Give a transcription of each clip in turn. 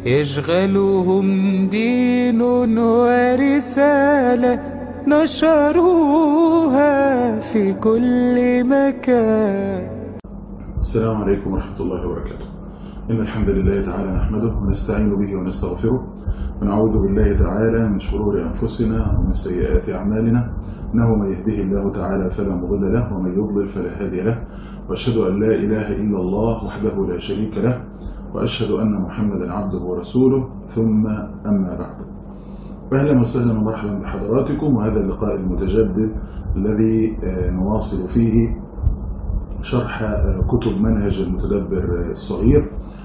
يشغلهم دين ورسالة نشروها في كل مكان السلام عليكم ورحمة الله وبركاته إن الحمد لله تعالى نحمده ونستعين به ونستغفره ونعوذ بالله تعالى من شرور أنفسنا ومن سيئات أعمالنا إنه من يهده الله تعالى فلا مضل له ومن يضلل فلا هادي له وأشهد أن لا إله إلا الله وحده لا شريك له وأشهد أن محمدا عبده ورسوله ثم أما بعد أهلا وسهلا ومرحبا بحضراتكم وهذا اللقاء المتجدد الذي نواصل فيه شرح كتب منهج المتدبر الصغير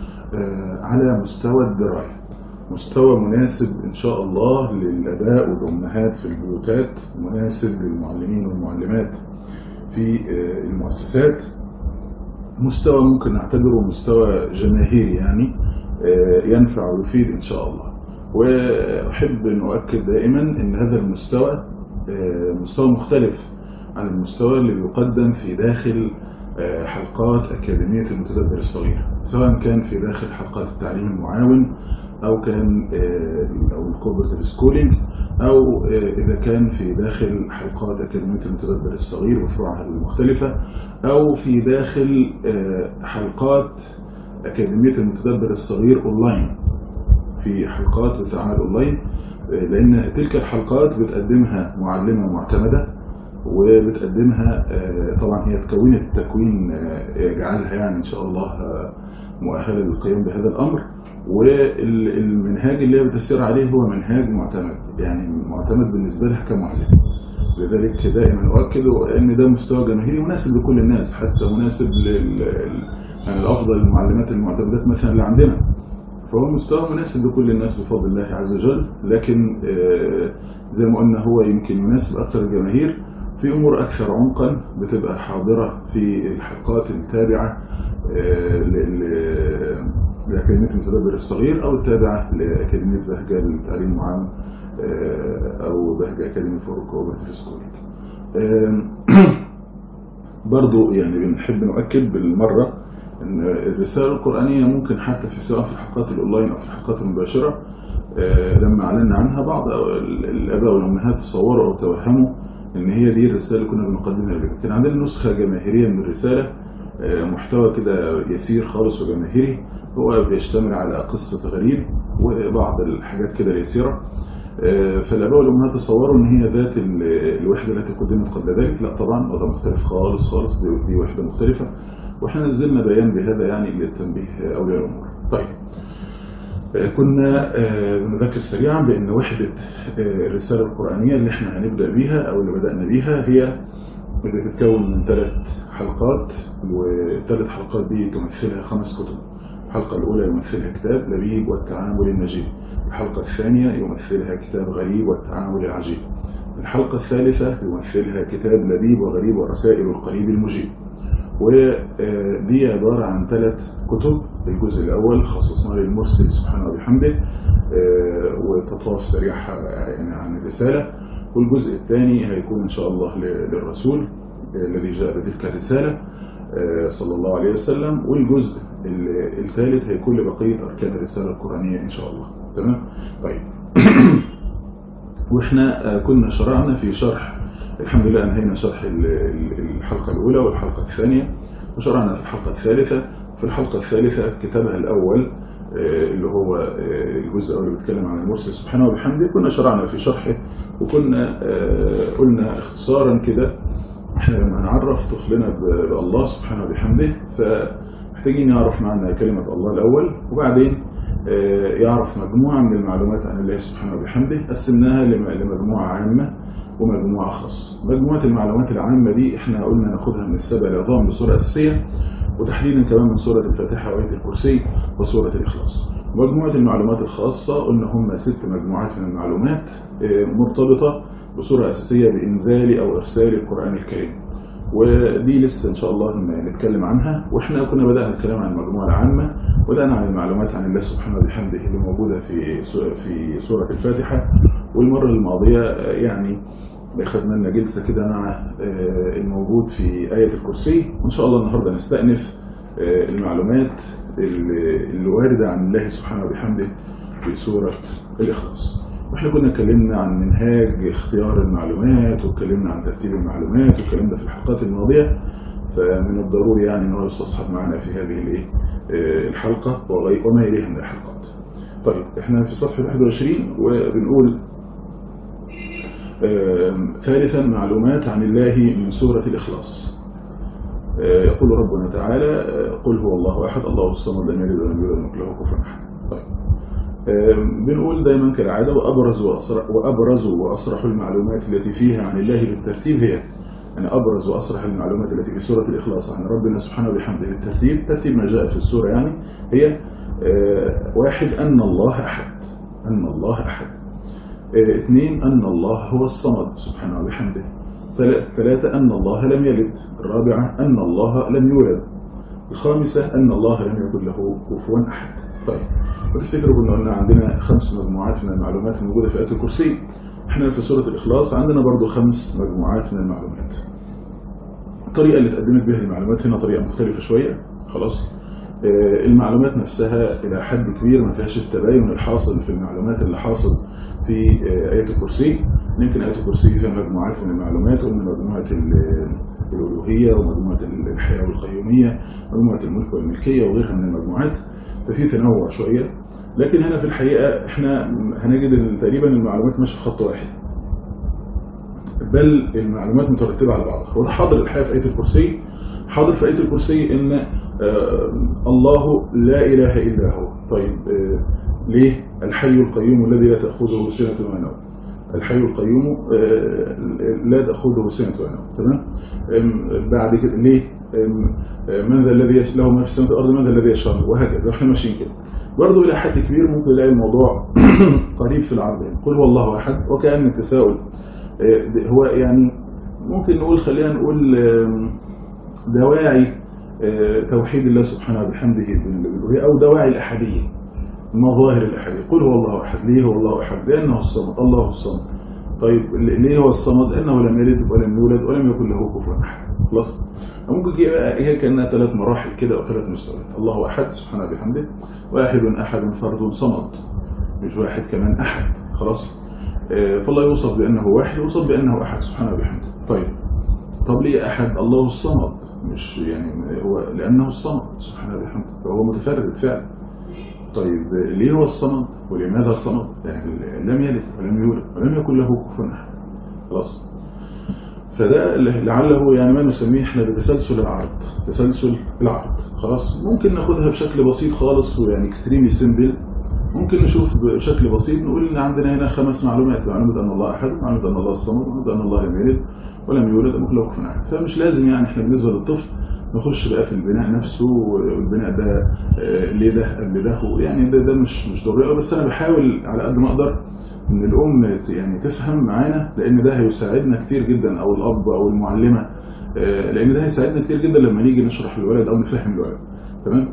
على مستوى الدراية مستوى مناسب إن شاء الله للأباء والأمهات في البيوتات مناسب للمعلمين والمعلمات في المؤسسات مستوى ممكن نعتبره مستوى جماهيري يعني ينفع ويفيد إن شاء الله وأحب أن أؤكد دائما أن هذا المستوى مستوى مختلف عن المستوى اللي يقدم في داخل حلقات أكاديمية المتدبر الصغير سواء كان في داخل حلقات التعليم المعاون أو كان أو الكوبرتيف سكولينج أو إذا كان في داخل حلقات أكاديمية المتدبر الصغير وفروعها المختلفة أو في داخل حلقات أكاديمية المتدبر الصغير أونلاين في حلقات وتعامل أونلاين لأن تلك الحلقات بتقدمها معلمة معتمدة وبتقدمها طبعا هي تكونت التكوين يجعلها يعني إن شاء الله مؤهلة للقيام بهذا الأمر والمنهاج اللي هي بتسير عليه هو منهاج معتمد يعني معتمد بالنسبة لها كمعلم لذلك دائما أؤكد أن ده مستوى جماهيري مناسب لكل الناس حتى مناسب لل يعني الأفضل المعلمات المعتمدات مثلا اللي عندنا فهو مستوى مناسب لكل الناس بفضل الله عز وجل لكن زي ما قلنا هو يمكن يناسب أكثر الجماهير في أمور أكثر عمقا بتبقى حاضرة في الحلقات التابعة لأكاديمية المتدبر الصغير أو التابعة لأكاديمية بهجة للتعليم العام أو بهجة أكاديمي فور كوبرتيف سكولينج برضو يعني بنحب نؤكد بالمرة أن الرسالة القرآنية ممكن حتى في سواء في الحلقات الأونلاين أو في الحلقات المباشرة لما أعلنا عنها بعض الآباء والأمهات تصوروا أو توهموا ان هي دي الرسالة اللي كنا بنقدمها لهم كان عندنا نسخة جماهيرية من الرسالة محتوى كده يسير خالص وجماهيري هو بيشتمل على قصة غريب وبعض الحاجات كده اليسيرة فالآباء والأمهات تصوروا ان هي ذات الوحدة التي قدمت قبل ذلك لا طبعا وضع مختلف خالص خالص دي, دي وحدة مختلفة واحنا نزلنا بيان بهذا يعني للتنبيه أولياء الأمور طيب كنا بنذكر سريعا بأن وحدة الرسالة القرآنية اللي احنا هنبدأ بيها أو اللي بدأنا بيها هي بتتكون من ثلاث حلقات والثلاث حلقات دي تمثلها خمس كتب الحلقة الأولى يمثلها كتاب لبيب والتعامل النجيب الحلقة الثانية يمثلها كتاب غريب والتعامل العجيب الحلقة الثالثة يمثلها كتاب لبيب وغريب ورسائل القريب المجيب ودي عبارة عن ثلاث كتب الجزء الأول خصصنا للمرسل سبحانه وبحمده وتطواف سريعة يعني عن الرسالة والجزء الثاني هيكون إن شاء الله للرسول الذي جاء بتلك الرسالة صلى الله عليه وسلم والجزء الثالث هيكون لبقية أركان الرسالة القرآنية إن شاء الله تمام طيب وإحنا كنا شرعنا في شرح الحمد لله أنهينا شرح الحلقة الأولى والحلقة الثانية وشرعنا في الحلقة الثالثة في الحلقة الثالثة كتابها الأول اللي هو الجزء اللي بيتكلم عن المرسل سبحانه وبحمده كنا شرعنا في شرحه وكنا قلنا اختصارا كده احنا لما نعرف طفلنا بالله سبحانه وبحمده فمحتاجين يعرف معنى كلمة الله الأول وبعدين يعرف مجموعة من المعلومات عن الله سبحانه وبحمده قسمناها لمجموعة عامة ومجموعة خاصة مجموعة المعلومات العامة دي احنا قلنا ناخدها من السبع العظام بصورة أساسية وتحديدا كمان من سورة الفاتحة وآية الكرسي وسورة الإخلاص مجموعة المعلومات الخاصة قلنا هم ست مجموعات من المعلومات مرتبطة بصورة أساسية بإنزال أو إرسال القرآن الكريم ودي لسه إن شاء الله نتكلم عنها وإحنا كنا بدأنا الكلام عن المجموعة العامة بدأنا عن المعلومات عن الله سبحانه وبحمده اللي موجودة في في سورة الفاتحة والمرة الماضية يعني خدنا لنا جلسة كده مع الموجود في آية الكرسي وإن شاء الله النهاردة نستأنف المعلومات اللي واردة عن الله سبحانه وبحمده في سورة الإخلاص واحنا كنا اتكلمنا عن منهاج اختيار المعلومات واتكلمنا عن ترتيب المعلومات والكلام ده في الحلقات الماضية فمن الضروري يعني انه يستصحب معنا في هذه الايه الحلقة وما إليها من الحلقات طيب احنا في صفحة 21 وبنقول ثالثا معلومات عن الله من سورة الإخلاص يقول ربنا تعالى قل هو الله أحد الله الصمد لم يلد ولم يولد ولم يكن له كفوا أحد طيب بنقول دايما كالعادة وأبرز وأسرح, وأبرز وأسرح المعلومات التي فيها عن الله بالترتيب هي يعني أبرز وأسرح المعلومات التي في سورة الإخلاص عن ربنا سبحانه وبحمده بالترتيب ترتيب ما جاء في السورة يعني هي واحد أن الله أحد أن الله أحد اثنين أن الله هو الصمد سبحانه وبحمده ثلاثة أن الله لم يلد الرابعة أن الله لم يولد الخامسة أن الله لم يكن له كفوا أحد طيب وتفتكروا كنا قلنا عندنا خمس مجموعات من المعلومات الموجودة في آية الكرسي احنا في سورة الإخلاص عندنا برضو خمس مجموعات من المعلومات الطريقة اللي تقدمت بها المعلومات هنا طريقة مختلفة شوية خلاص المعلومات نفسها إلى حد كبير ما فيهاش التباين الحاصل في المعلومات اللي حاصل في آية الكرسي يمكن آية الكرسي فيها مجموعات من المعلومات ومن مجموعة الألوهية ومجموعة الحياة والقيومية مجموعة الملك والملكية وغيرها من المجموعات ففي تنوع شوية لكن هنا في الحقيقة احنا هنجد تقريبا المعلومات ماشيه في خط واحد بل المعلومات مترتبة على بعضها وده حاضر الحقيقة في آية الكرسي حاضر في آية الكرسي ان آه الله لا إله إلا هو طيب آه ليه الحي القيوم الذي لا تأخذه سنة ونوم الحي القيوم آه لا تأخذه سنة ونوم تمام بعد كده ليه من ذا الذي له ما في السماء والأرض من ذا الذي يشاء وهكذا احنا ماشيين كده برضه إلى حد كبير ممكن نلاقي الموضوع قريب في العرض يعني قل هو الله أحد وكأن التساؤل هو يعني ممكن نقول خلينا نقول دواعي توحيد الله سبحانه وبحمده بالألوهية أو دواعي الأحدية مظاهر الأحدية قل هو الله أحد ليه هو الله أحد لأنه الصمد الله الصمد طيب ليه هو الصمد لأنه لم يلد ولم يولد ولم يكن له كفوا أحد خلاص ممكن هي كأنها ثلاث مراحل كده أو ثلاث مستويات الله أحد سبحانه وبحمده واحد أحد فرد صمد مش واحد كمان أحد خلاص فالله يوصف بأنه واحد يوصف بأنه أحد سبحانه وبحمده طيب طب ليه أحد الله الصمد مش يعني هو لأنه الصمد سبحانه وبحمده فهو متفرد فعلا طيب ليه هو الصمد ولماذا الصمد يعني لم يلد ولم يولد ولم يكن له كفوا أحد خلاص فده لعله يعني ما نسميه احنا بتسلسل العرض تسلسل العرض خلاص ممكن ناخدها بشكل بسيط خالص ويعني اكستريملي سيمبل ممكن نشوف بشكل بسيط نقول ان عندنا هنا خمس معلومات معلومة ان الله احد معلومة ان الله الصمد معلومة ان الله لم يلد ولم يولد ولم يكن له كفوا احد فمش لازم يعني احنا بالنسبه للطفل نخش بقى في البناء نفسه والبناء ده ليه ده قبل ده يعني ده, ده مش مش ضروري بس انا بحاول على قد ما اقدر ان الام يعني تفهم معانا لان ده هيساعدنا كتير جدا او الاب او المعلمه لان ده هيساعدنا كتير جدا لما نيجي نشرح للولد او نفهم الولد تمام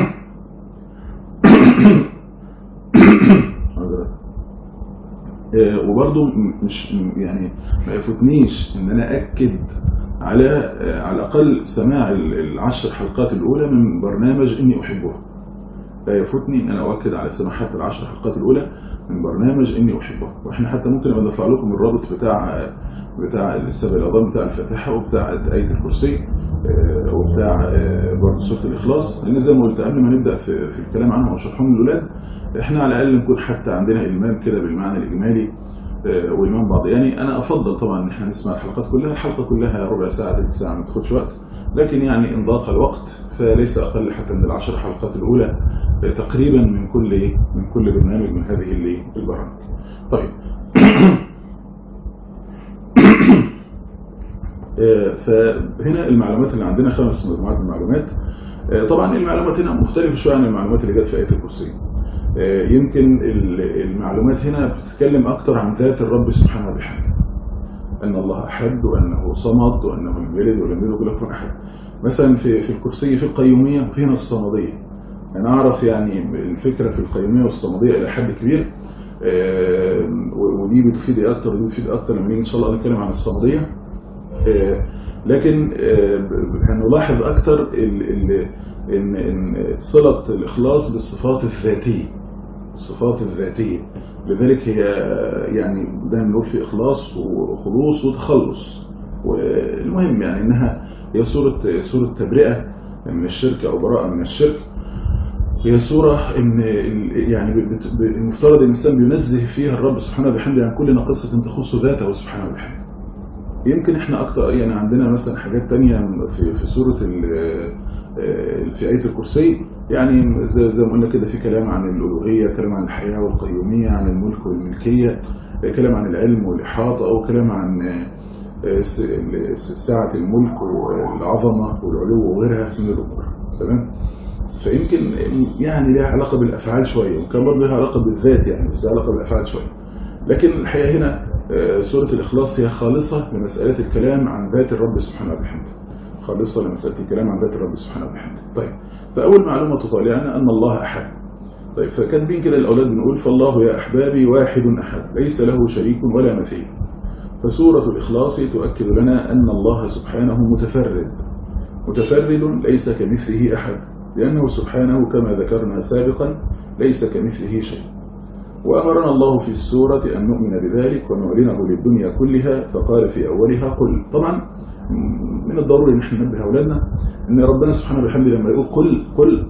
وبرضه مش يعني ما يفوتنيش ان انا اكد على على الاقل سماع العشر حلقات الاولى من برنامج اني احبه لا يفوتني ان انا اؤكد على سماع حتى العشر حلقات الاولى من برنامج اني احبه واحنا حتى ممكن ابقى ندفع لكم الرابط بتاع بتاع السبع العظام بتاع الفاتحه وبتاع ايه الكرسي وبتاع برضه سوره الاخلاص لان زي ما قلت قبل ما نبدا في, في الكلام عنهم وشرحهم للاولاد احنا على الاقل نكون حتى عندنا المام كده بالمعنى الاجمالي والإمام بعض يعني أنا أفضل طبعا إن احنا نسمع الحلقات كلها الحلقة كلها ربع ساعة ثلث ساعة ما تاخدش وقت لكن يعني إن ضاق الوقت فليس أقل حتى من العشر حلقات الأولى تقريبا من كل من كل برنامج من هذه البرامج طيب فهنا المعلومات اللي عندنا خمس مجموعات من المعلومات طبعا المعلومات هنا مختلفة شوية عن المعلومات اللي جت في آية الكرسي يمكن المعلومات هنا بتتكلم أكتر عن ذات الرب سبحانه وبحمده أن الله أحد وأنه صمد وأنه لم يلد ولم يولد ولم يكن أحد مثلا في في الكرسي في القيومية وفي هنا الصمدية أنا أعرف يعني الفكرة في القيومية والصمدية إلى حد كبير ودي بتفيد أكتر ودي بتفيد أكتر لما نيجي إن شاء الله نتكلم عن الصمدية لكن هنلاحظ اكتر ال ال ان ان صله الاخلاص بالصفات الذاتيه الصفات الذاتيه لذلك هي يعني دايما نقول في اخلاص وخلوص وتخلص والمهم يعني انها هي صوره صوره تبرئه من الشرك او براءه من الشرك هي صورة ان يعني المفترض الانسان بينزه فيها الرب سبحانه وبحمده عن كل ناقصة تخص ذاته سبحانه وبحمده يمكن احنا اكتر يعني عندنا مثلا حاجات تانية في في سورة في آية الكرسي يعني زي, زي ما قلنا كده في كلام عن الألوهية كلام عن الحياة والقيومية عن الملك والملكية كلام عن العلم والإحاطة أو كلام عن سعة الملك والعظمة والعلو وغيرها من الأمور تمام فيمكن يعني لها علاقة بالأفعال شوية وكان برضه لها علاقة بالذات يعني بس لها علاقة بالأفعال شوية لكن الحقيقة هنا سورة الإخلاص هي خالصة لمسألة الكلام عن ذات الرب سبحانه وبحمده خالصة لمسألة الكلام عن ذات الرب سبحانه وبحمده طيب فأول معلومة تطالعنا أن الله أحد طيب فكاتبين كده الأولاد بنقول فالله يا أحبابي واحد أحد ليس له شريك ولا مثيل فسورة الإخلاص تؤكد لنا أن الله سبحانه متفرد متفرد ليس كمثله أحد لأنه سبحانه كما ذكرنا سابقا ليس كمثله شيء وأمرنا الله في السورة أن نؤمن بذلك ونعلنه للدنيا كلها فقال في أولها قل طبعا من الضروري ان احنا ننبه أولادنا أن ربنا سبحانه وبحمده لما يقول قل قل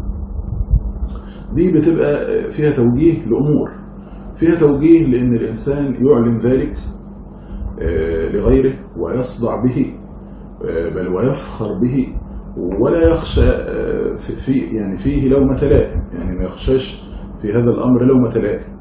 دي بتبقى فيها توجيه لأمور فيها توجيه لأن الإنسان يعلن ذلك لغيره ويصدع به بل ويفخر به ولا يخشى في يعني فيه لومة لائم يعني ما يخشاش في هذا الأمر لومة لائم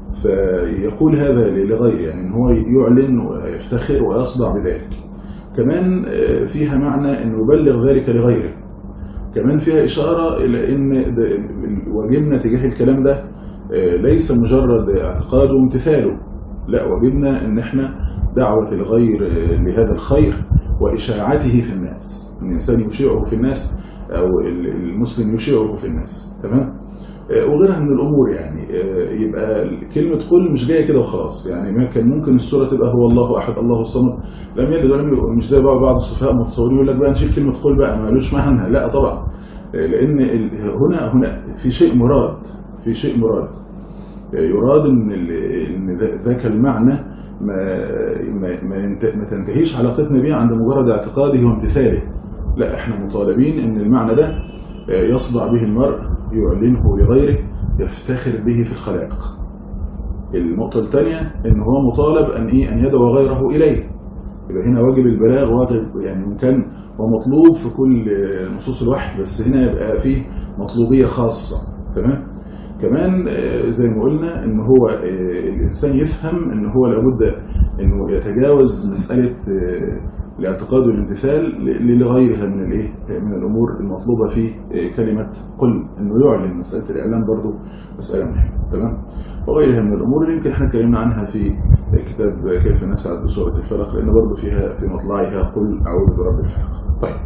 فيقول هذا لغيره يعني ان هو يعلن ويفتخر ويصدع بذلك كمان فيها معنى أن يبلغ ذلك لغيره كمان فيها إشارة إلى أن واجبنا تجاه الكلام ده ليس مجرد اعتقاده وامتثاله لا واجبنا أن احنا دعوة الغير لهذا الخير وإشاعته في الناس الإنسان يشيعه في الناس أو المسلم يشيعه في الناس تمام وغيرها من الأمور يعني يبقى كلمة قل مش جاية كده وخلاص يعني ما كان ممكن السورة تبقى هو الله أحد الله الصمد لم يلد ولم يولد مش زي بعض الصفاء متصورين يقول لك بقى نشيل كلمة قل بقى مالوش معنى لا طبعا لأن هنا هنا في شيء مراد في شيء مراد يراد ان ان ذاك المعنى ما ما ما تنتهيش علاقتنا بيه عند مجرد اعتقاده وامتثاله لا احنا مطالبين ان المعنى ده يصدع به المرء يعلنه لغيره يفتخر به في الخلائق النقطة الثانية ان هو مطالب ان ايه ان يدعو غيره اليه يبقى هنا واجب البلاغ واجب يعني ان كان ومطلوب في كل نصوص الوحي بس هنا يبقى فيه مطلوبية خاصة تمام كمان زي ما قلنا ان هو الانسان يفهم ان هو لابد انه يتجاوز مسألة الاعتقاد والامتثال لغيرها من الايه من الامور المطلوبة في كلمة قل انه يعلن مسألة الاعلان برضو مسألة مهمة تمام وغيرها من الامور اللي يمكن احنا اتكلمنا عنها في كتاب كيف نسعد بسورة الفلق لان برضو فيها في مطلعها قل اعوذ برب الفلق طيب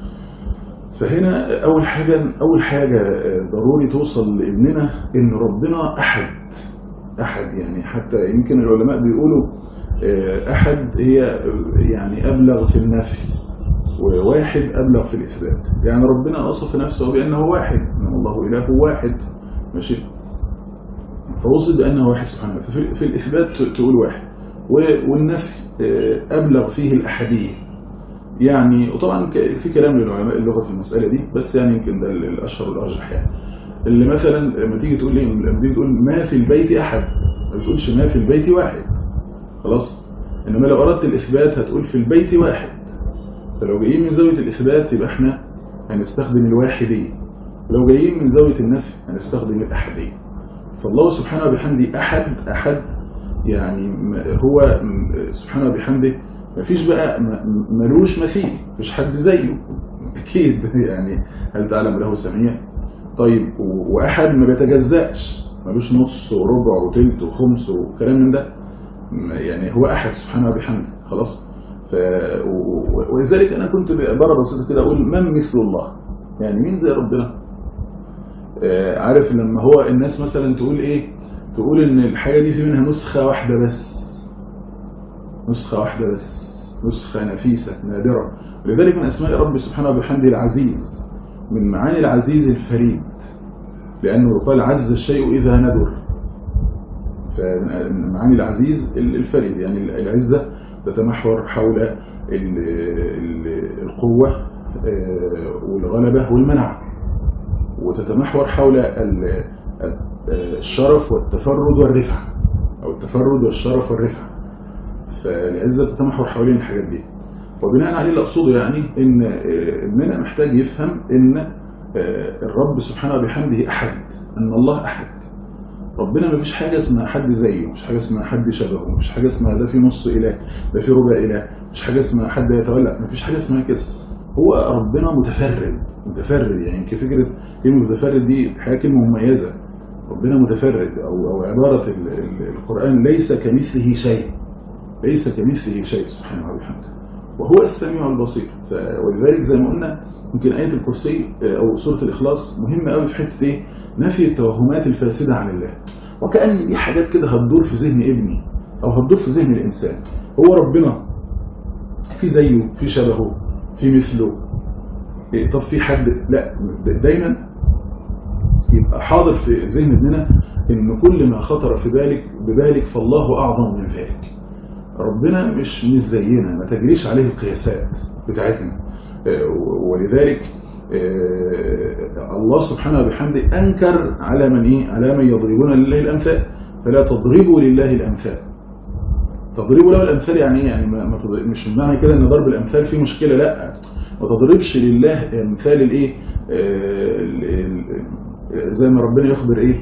فهنا أول حاجة أول حاجة ضروري توصل لابننا إن ربنا أحد أحد يعني حتى يمكن العلماء بيقولوا أحد هي يعني أبلغ في النفي وواحد أبلغ في الإثبات يعني ربنا وصف نفسه بأنه واحد إن الله إله واحد ماشي فوصف بأنه واحد سبحانه ففي في الإثبات تقول واحد والنفي أبلغ فيه الأحدية يعني وطبعا في كلام للعلماء اللغة في المسألة دي بس يعني يمكن ده الأشهر والأرجح يعني اللي مثلا لما تيجي تقول لي لما تيجي تقول ما في البيت أحد ما بتقولش ما في البيت واحد خلاص إنما لو أردت الإثبات هتقول في البيت واحد فلو جايين من زاوية الإثبات يبقى احنا هنستخدم الواحدية ولو جايين من زاوية النفي هنستخدم الأحدية فالله سبحانه وبحمده أحد أحد يعني هو سبحانه وبحمده مفيش بقى ملوش مثيل مفيش حد زيه اكيد يعني هل تعلم له سميع طيب واحد ما بيتجزأش ملوش نص وربع وثلث وخمس وكلام من ده يعني هو احد سبحانه وبحمده خلاص ف... ولذلك انا كنت بره بسيطه كده اقول من مثل الله يعني مين زي ربنا آه عارف لما هو الناس مثلا تقول ايه تقول ان الحاجه دي في منها نسخه واحده بس نسخه واحده بس نسخة نفيسة نادرة لذلك من أسماء رب سبحانه وبحمده العزيز من معاني العزيز الفريد لأنه يقال عز الشيء إذا ندر فمن معاني العزيز الفريد يعني العزة تتمحور حول القوة والغلبة والمنع وتتمحور حول الشرف والتفرد والرفعة أو التفرد والشرف والرفعة فالعزة تتمحور حوالين الحاجات دي وبناء عليه اللي أقصده يعني إن إننا محتاج يفهم إن الرب سبحانه وبحمده أحد أن الله أحد ربنا ما فيش حاجة اسمها حد زيه مش حاجة اسمها حد شبهه مش حاجة اسمها ده في نص إله ده في ربع إله مش حاجة اسمها حد يتولى ما فيش حاجة اسمها كده هو ربنا متفرد متفرد يعني كفكرة كلمة متفرد دي حاجة كلمة مميزة ربنا متفرد أو, أو عبارة القرآن ليس كمثله شيء ليس كمثله شيء سبحانه وبحمده وهو السميع البصير ولذلك زي ما قلنا يمكن آية الكرسي أو سورة الإخلاص مهمة قوي في حتة إيه نفي التوهمات الفاسدة عن الله وكأن دي حاجات كده هتدور في ذهن ابني أو هتدور في ذهن الإنسان هو ربنا في زيه في شبهه في مثله إيه طب في حد لا دايما يبقى حاضر في ذهن ابننا ان كل ما خطر في بالك ببالك فالله اعظم من ذلك ربنا مش مش زينا ما تجريش عليه القياسات بتاعتنا ولذلك الله سبحانه وبحمده انكر على من ايه على من يضربون لله الامثال فلا تضربوا لله الامثال تضربوا له الامثال يعني ايه يعني ما مش معنى كده ان ضرب الامثال فيه مشكله لا ما تضربش لله امثال الايه زي ما ربنا يخبر ايه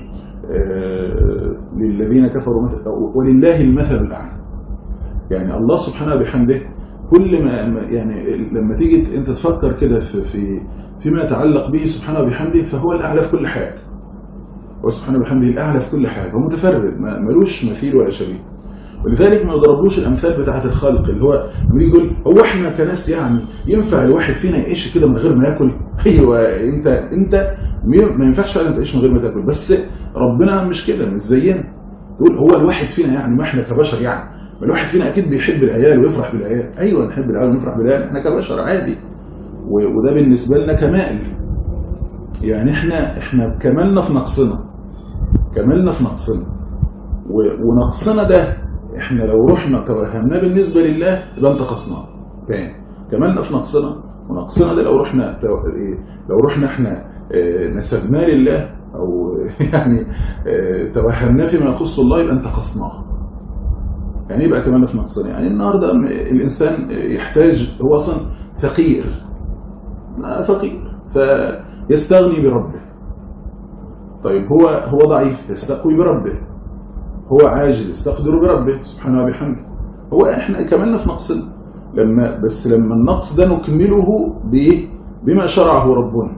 للذين كفروا مثل ولله المثل الاعلى يعني الله سبحانه بحمده كل ما يعني لما تيجي انت تفكر كده في في فيما يتعلق به سبحانه بحمده فهو الاعلى في كل حاجه هو سبحانه بحمده الاعلى في كل حاجه هو متفرد ملوش مثيل ولا شبيه ولذلك ما يضربوش الامثال بتاعه الخلق اللي هو لما يقول هو احنا كناس يعني ينفع الواحد فينا يعيش كده من غير ما ياكل ايوه انت انت ما ينفعش فعلا تعيش من غير ما تاكل بس ربنا مش كده مش زينا تقول هو الواحد فينا يعني ما احنا كبشر يعني ما الواحد فينا اكيد بيحب العيال ويفرح بالعيال ايوه نحب العيال ونفرح بالعيال احنا كبشر عادي وده بالنسبه لنا كمال يعني احنا احنا كمالنا في نقصنا كمالنا في نقصنا ونقصنا ده احنا لو رحنا توهمناه بالنسبه لله يبقى انتقصناه تاني كمالنا في نقصنا ونقصنا ده لو رحنا لو رحنا احنا نسبناه لله او يعني توهمناه فيما يخص الله يبقى انتقصناه يعني يبقى كمان في نقصنا يعني النهارده الانسان يحتاج هو اصلا فقير فقير فيستغني بربه طيب هو هو ضعيف يستقوي بربه هو عاجز يستقدر بربه سبحانه وبحمده هو احنا كمالنا في نقصنا لما بس لما النقص ده نكمله بايه بما شرعه ربنا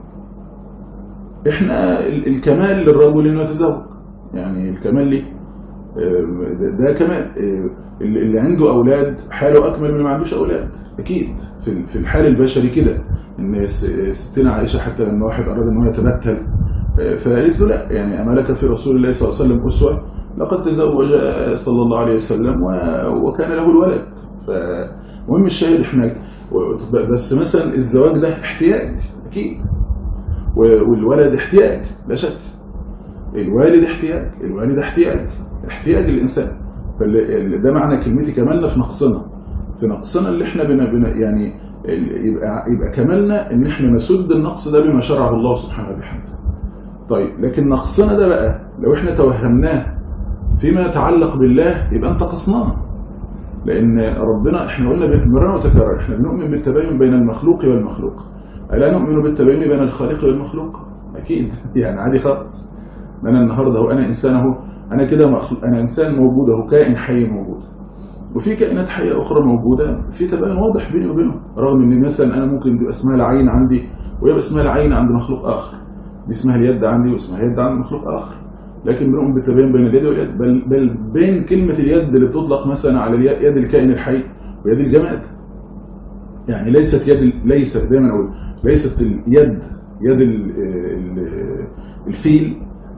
احنا الكمال للرجل انه يتزوج يعني الكمال ليه ده كمال اللي عنده اولاد حاله اكمل من اللي ما عندوش اولاد اكيد في الحال البشري كده ان ستنا عائشه حتى لما واحد اراد ان هو يتبتل فقالت له لا يعني امالك في رسول الله صلى الله عليه وسلم اسوه لقد تزوج صلى الله عليه وسلم وكان له الولد فمهم الشاهد احنا بس مثلا الزواج ده احتياج اكيد والولد احتياج لا شك الوالد احتياج الوالد احتياج احتياج الانسان ده معنى كلمتي كمالنا في نقصنا في نقصنا اللي احنا بنا بنا يعني يبقى يبقى كمالنا ان احنا نسد النقص ده بما شرعه الله سبحانه وبحمده طيب لكن نقصنا ده بقى لو احنا توهمناه فيما يتعلق بالله يبقى انتقصناه لان ربنا احنا قلنا مرة وتكرر احنا بنؤمن بالتباين بين المخلوق والمخلوق الا نؤمن بالتباين بين الخالق والمخلوق اكيد يعني عادي خالص انا النهارده هو انا انسان اهو انا كده مخلوق انا انسان موجود اهو كائن حي موجود وفي كائنات حيه اخرى موجوده في تباين واضح بيني وبينهم رغم ان مثلا انا ممكن يبقى اسمها العين عندي ويبقى اسمها العين عند مخلوق اخر دي اسمها اليد عندي واسمها اليد عند مخلوق اخر لكن بنؤمن بالتباين بين اليد واليد بل, بل بين كلمة اليد اللي بتطلق مثلا على يد الكائن الحي ويد الجماد يعني ليست يد ليست دايما اقول ليست اليد يد ال ال الفيل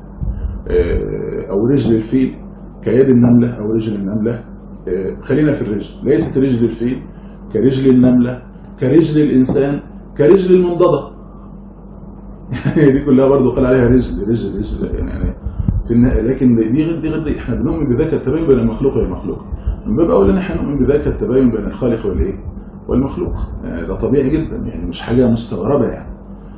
او رجل الفيل كيد النملة او رجل النملة خلينا في الرجل ليست رجل الفيل كرجل النملة كرجل الإنسان كرجل المنضدة يعني دي كلها برضه قال عليها رجل رجل رجل يعني في النا... لكن دي غير دي غير دي احنا بنؤمن بذاك التباين بين المخلوق والمخلوق من باب اولى ان احنا نؤمن بذاك التباين بين الخالق والايه والمخلوق يعني ده طبيعي جدا يعني مش حاجه مستغربه يعني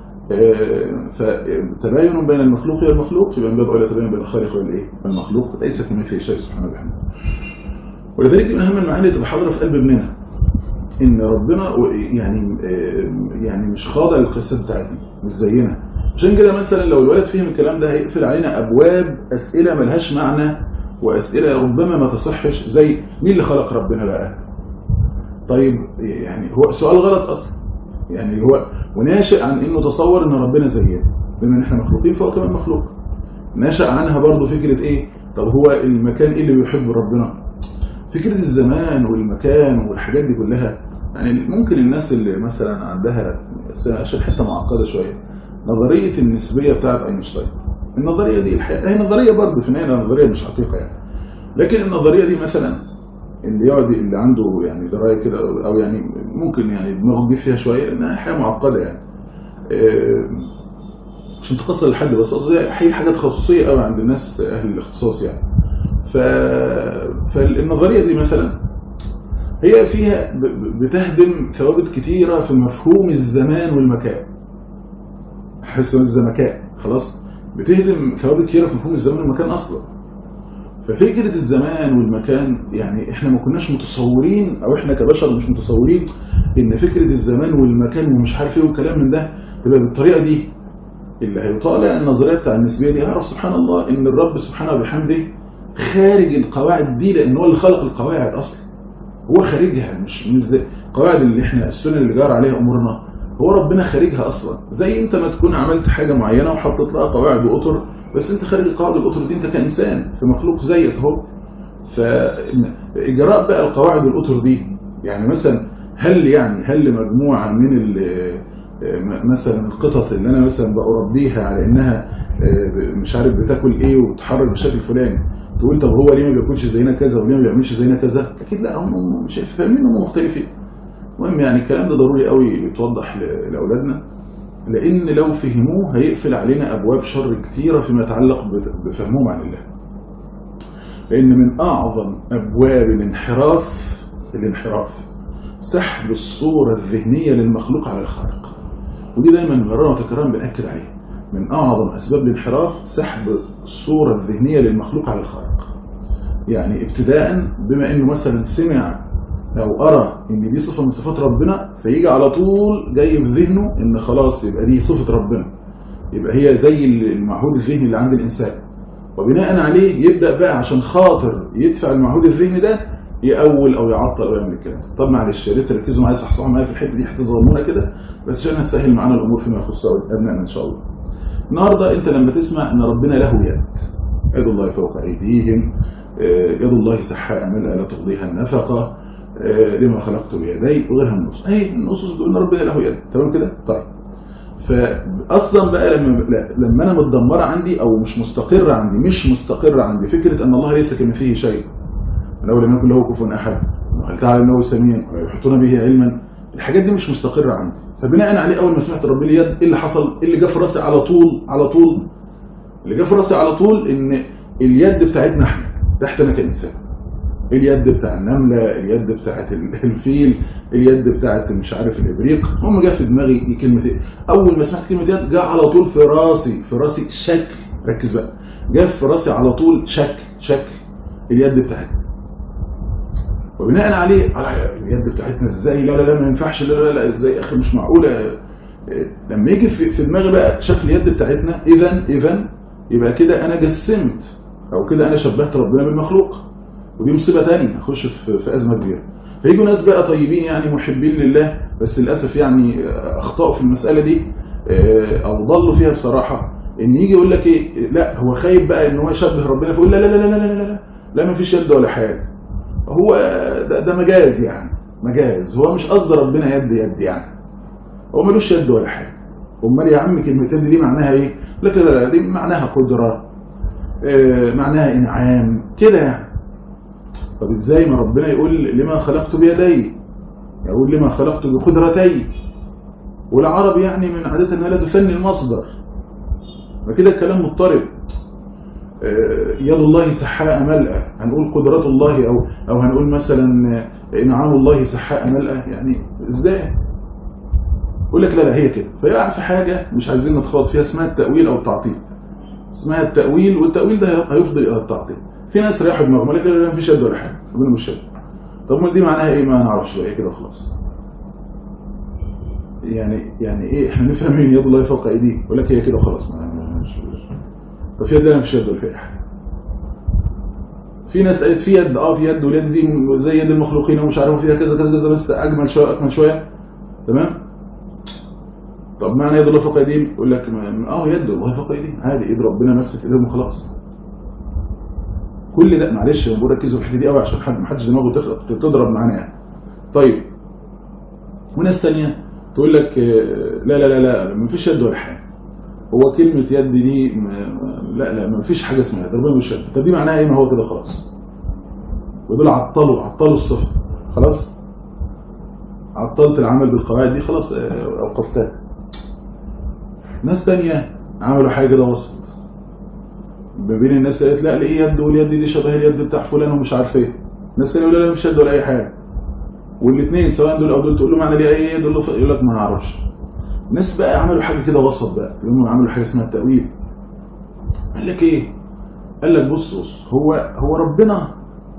فتباين بين المخلوق والمخلوق يبقى من باب اولى تباين بين الخالق والايه والمخلوق ليس كمثله شيء سبحانه وتعالى ولذلك من اهم المعاني تبقى حاضره في قلب ابننا ان ربنا يعني يعني مش خاضع للقصه بتاعتنا مش زينا عشان كده مثلا لو الولد فهم الكلام ده هيقفل علينا ابواب اسئله ملهاش معنى واسئله ربما ما تصحش زي مين اللي خلق ربنا بقى طيب يعني هو سؤال غلط اصلا يعني هو وناشئ عن انه تصور ان ربنا زينا بما ان احنا مخلوقين فهو كمان مخلوق نشأ عنها برضه فكره ايه طب هو المكان ايه اللي بيحب ربنا فكره الزمان والمكان والحاجات دي كلها يعني ممكن الناس اللي مثلا عندها عشان حته معقده شويه نظريه النسبيه بتاعت اينشتاين النظريه دي الحقيقه هي نظريه برضه في النهايه نظريه مش حقيقه يعني لكن النظريه دي مثلا اللي يقعد اللي عنده يعني درايه كده او يعني ممكن يعني دماغه تجيب فيها شويه لانها حاجه معقده يعني عشان تقصر لحد بس هي حاجه تخصصيه قوي عند الناس اهل الاختصاص يعني ف... فالنظريه دي مثلا هي فيها بتهدم ثوابت كتيره في مفهوم الزمان والمكان حس الزمكان خلاص بتهدم ثوابت كتيره في مفهوم الزمان والمكان اصلا ففكرة الزمان والمكان يعني احنا ما كناش متصورين او احنا كبشر مش متصورين ان فكرة الزمان والمكان ومش عارف ايه والكلام من ده تبقى بالطريقة دي اللي هيطالع النظرية بتاع النسبية دي يعرف سبحان الله ان الرب سبحانه وبحمده خارج القواعد دي لان هو اللي خلق القواعد اصلا هو خارجها مش مش زي القواعد اللي احنا السنن اللي جار عليها امورنا هو ربنا خارجها اصلا زي انت ما تكون عملت حاجة معينة وحطيت لها قواعد واطر بس انت خارج القواعد الاطر دي انت كانسان في مخلوق زيك اهو فاجراء بقى القواعد والاطر دي يعني مثلا هل يعني هل مجموعه من مثلا القطط اللي انا مثلا بربيها على انها مش عارف بتاكل ايه وتتحرك بالشكل الفلاني تقول طب هو ليه ما بياكلش زينا كذا وليه ما بيعملش زينا كذا اكيد لا هم مش فاهمين هم مختلفين المهم يعني الكلام ده ضروري قوي يتوضح لاولادنا لأن لو فهموه هيقفل علينا أبواب شر كتيرة فيما يتعلق بفهمهم عن الله لأن من أعظم أبواب الانحراف الانحراف سحب الصورة الذهنية للمخلوق على الخالق ودي دايما مرارا وتكرارا بنأكد عليها من أعظم أسباب الانحراف سحب الصورة الذهنية للمخلوق على الخالق يعني ابتداء بما أنه مثلا سمع أو أرى إن دي صفة من صفات ربنا فيجي على طول جاي في ذهنه إن خلاص يبقى دي صفة ربنا يبقى هي زي المعهود الذهني اللي عند الإنسان وبناء عليه يبدأ بقى عشان خاطر يدفع المعهود الذهني ده يأول أو يعطل أو يعمل الكلام طب معلش يا ريت تركزوا معايا صحصحوا معايا في الحتة دي هتظلمونا كده بس عشان هتسهل معانا الأمور فيما يخص أبنائنا إن شاء الله النهاردة أنت لما تسمع إن ربنا له يد يد الله فوق أيديهم يد الله سحاء ملأ لا تقضيها النفقة لما خلقت بيدي وغيرها من النصوص اي النصوص بتقول ان ربنا له يد تمام كده طيب فاصلا بقى لما لما انا متدمره عندي او مش مستقره عندي مش مستقره عندي فكره ان الله ليس كمثله شيء لو لم يكن له كفوا احد وهل تعالى انه سميع ويحيطون به علما الحاجات دي مش مستقره عندي فبناء عليه اول ما سمعت رب اليد ايه اللي حصل ايه اللي جه في راسي على طول على طول اللي جه في راسي على طول ان اليد بتاعتنا احنا تحتنا كانسان اليد بتاع النملة اليد بتاعت الفيل اليد بتاعت مش عارف الإبريق هم جاء في دماغي كلمة ايه أول ما سمعت كلمة يد جاء على طول في راسي في راسي شكل ركز بقى جاء في راسي على طول شكل شكل اليد بتاعتنا وبناء عليه على اليد بتاعتنا ازاي لا لا لا ما ينفعش لا لا لا ازاي يا اخي مش معقولة لما يجي في, في دماغي بقى شكل اليد بتاعتنا اذا اذا يبقى كده انا جسمت او كده انا شبهت ربنا بالمخلوق ودي مصيبة تانية هخش في, في أزمة كبيرة فيجوا ناس بقى طيبين يعني محبين لله بس للأسف يعني أخطأوا في المسألة دي أو ضلوا فيها بصراحة إن يجي يقول لك إيه لا هو خايف بقى إن هو يشبه ربنا فيقول لا لا لا لا لا لا لا لا ما فيش يد ولا حاجة هو ده, ده مجاز يعني مجاز هو مش قصد ربنا يد يد يعني هو ملوش يد ولا حاجة امال يا عم كلمتين دي معناها ايه لا لا لا دي معناها قدرة معناها انعام كده يعني طب ازاي ما ربنا يقول لما خلقت بيدي يقول لما خلقت بقدرتي والعرب يعني من عادة أنها لا تثني المصدر فكده الكلام مضطرب يد الله سحاء ملأة هنقول قدرات الله أو, أو هنقول مثلا إنعام الله سحاء ملأة يعني إزاي يقول لك لا لا هي كده فيقع في حاجة مش عايزين نتخاط فيها اسمها التأويل أو التعطيل اسمها التأويل والتأويل ده هيفضل إلى التعطيل في ناس رايحوا دماغهم قال لك لا مفيش يد ولا حاجة ربنا مش شد طب ما دي معناها ايه ما نعرفش بقى كده خلاص يعني يعني ايه احنا نفهم مين يد الله فوق ايديه يقول لك هي كده خلاص ما مش طب في يد لا مفيش يد ولا في حاجه في ناس قالت في يد اه في يد واليد دي زي يد المخلوقين ومش عارف فيها كذا كذا كذا بس اجمل شويه اكمل شويه تمام طب معنى يد الله فوق ايديه يقول لك اه يد الله فوق ايديه عادي ايد ربنا مست ايديهم وخلاص كل ده معلش انا بركزوا في الحته دي قوي عشان حد ما حدش دماغه تضرب معانا يعني طيب وناس ثانيه تقول لك لا لا لا لا ما فيش يد ولا حاجه هو كلمه يد دي لا لا ما فيش حاجه اسمها ربنا مش يد طب دي معناها ايه ما هو كده خلاص ودول عطلوا عطلوا الصفه خلاص عطلت العمل بالقواعد دي خلاص اوقفتها ناس ثانيه عملوا حاجه كده وسط ما بين الناس قالت لا ليه يد واليد دي شبه اليد بتاع فلان ومش عارف ايه الناس اللي يقولوا لا مش يد ولا اي حاجه والاثنين سواء دول او دول تقول له معنى ليه ايه دول يقول لك ما اعرفش الناس بقى عملوا حاجه كده وسط بقى هم عملوا حاجه اسمها التاويل قال لك ايه قال لك بص بص هو هو ربنا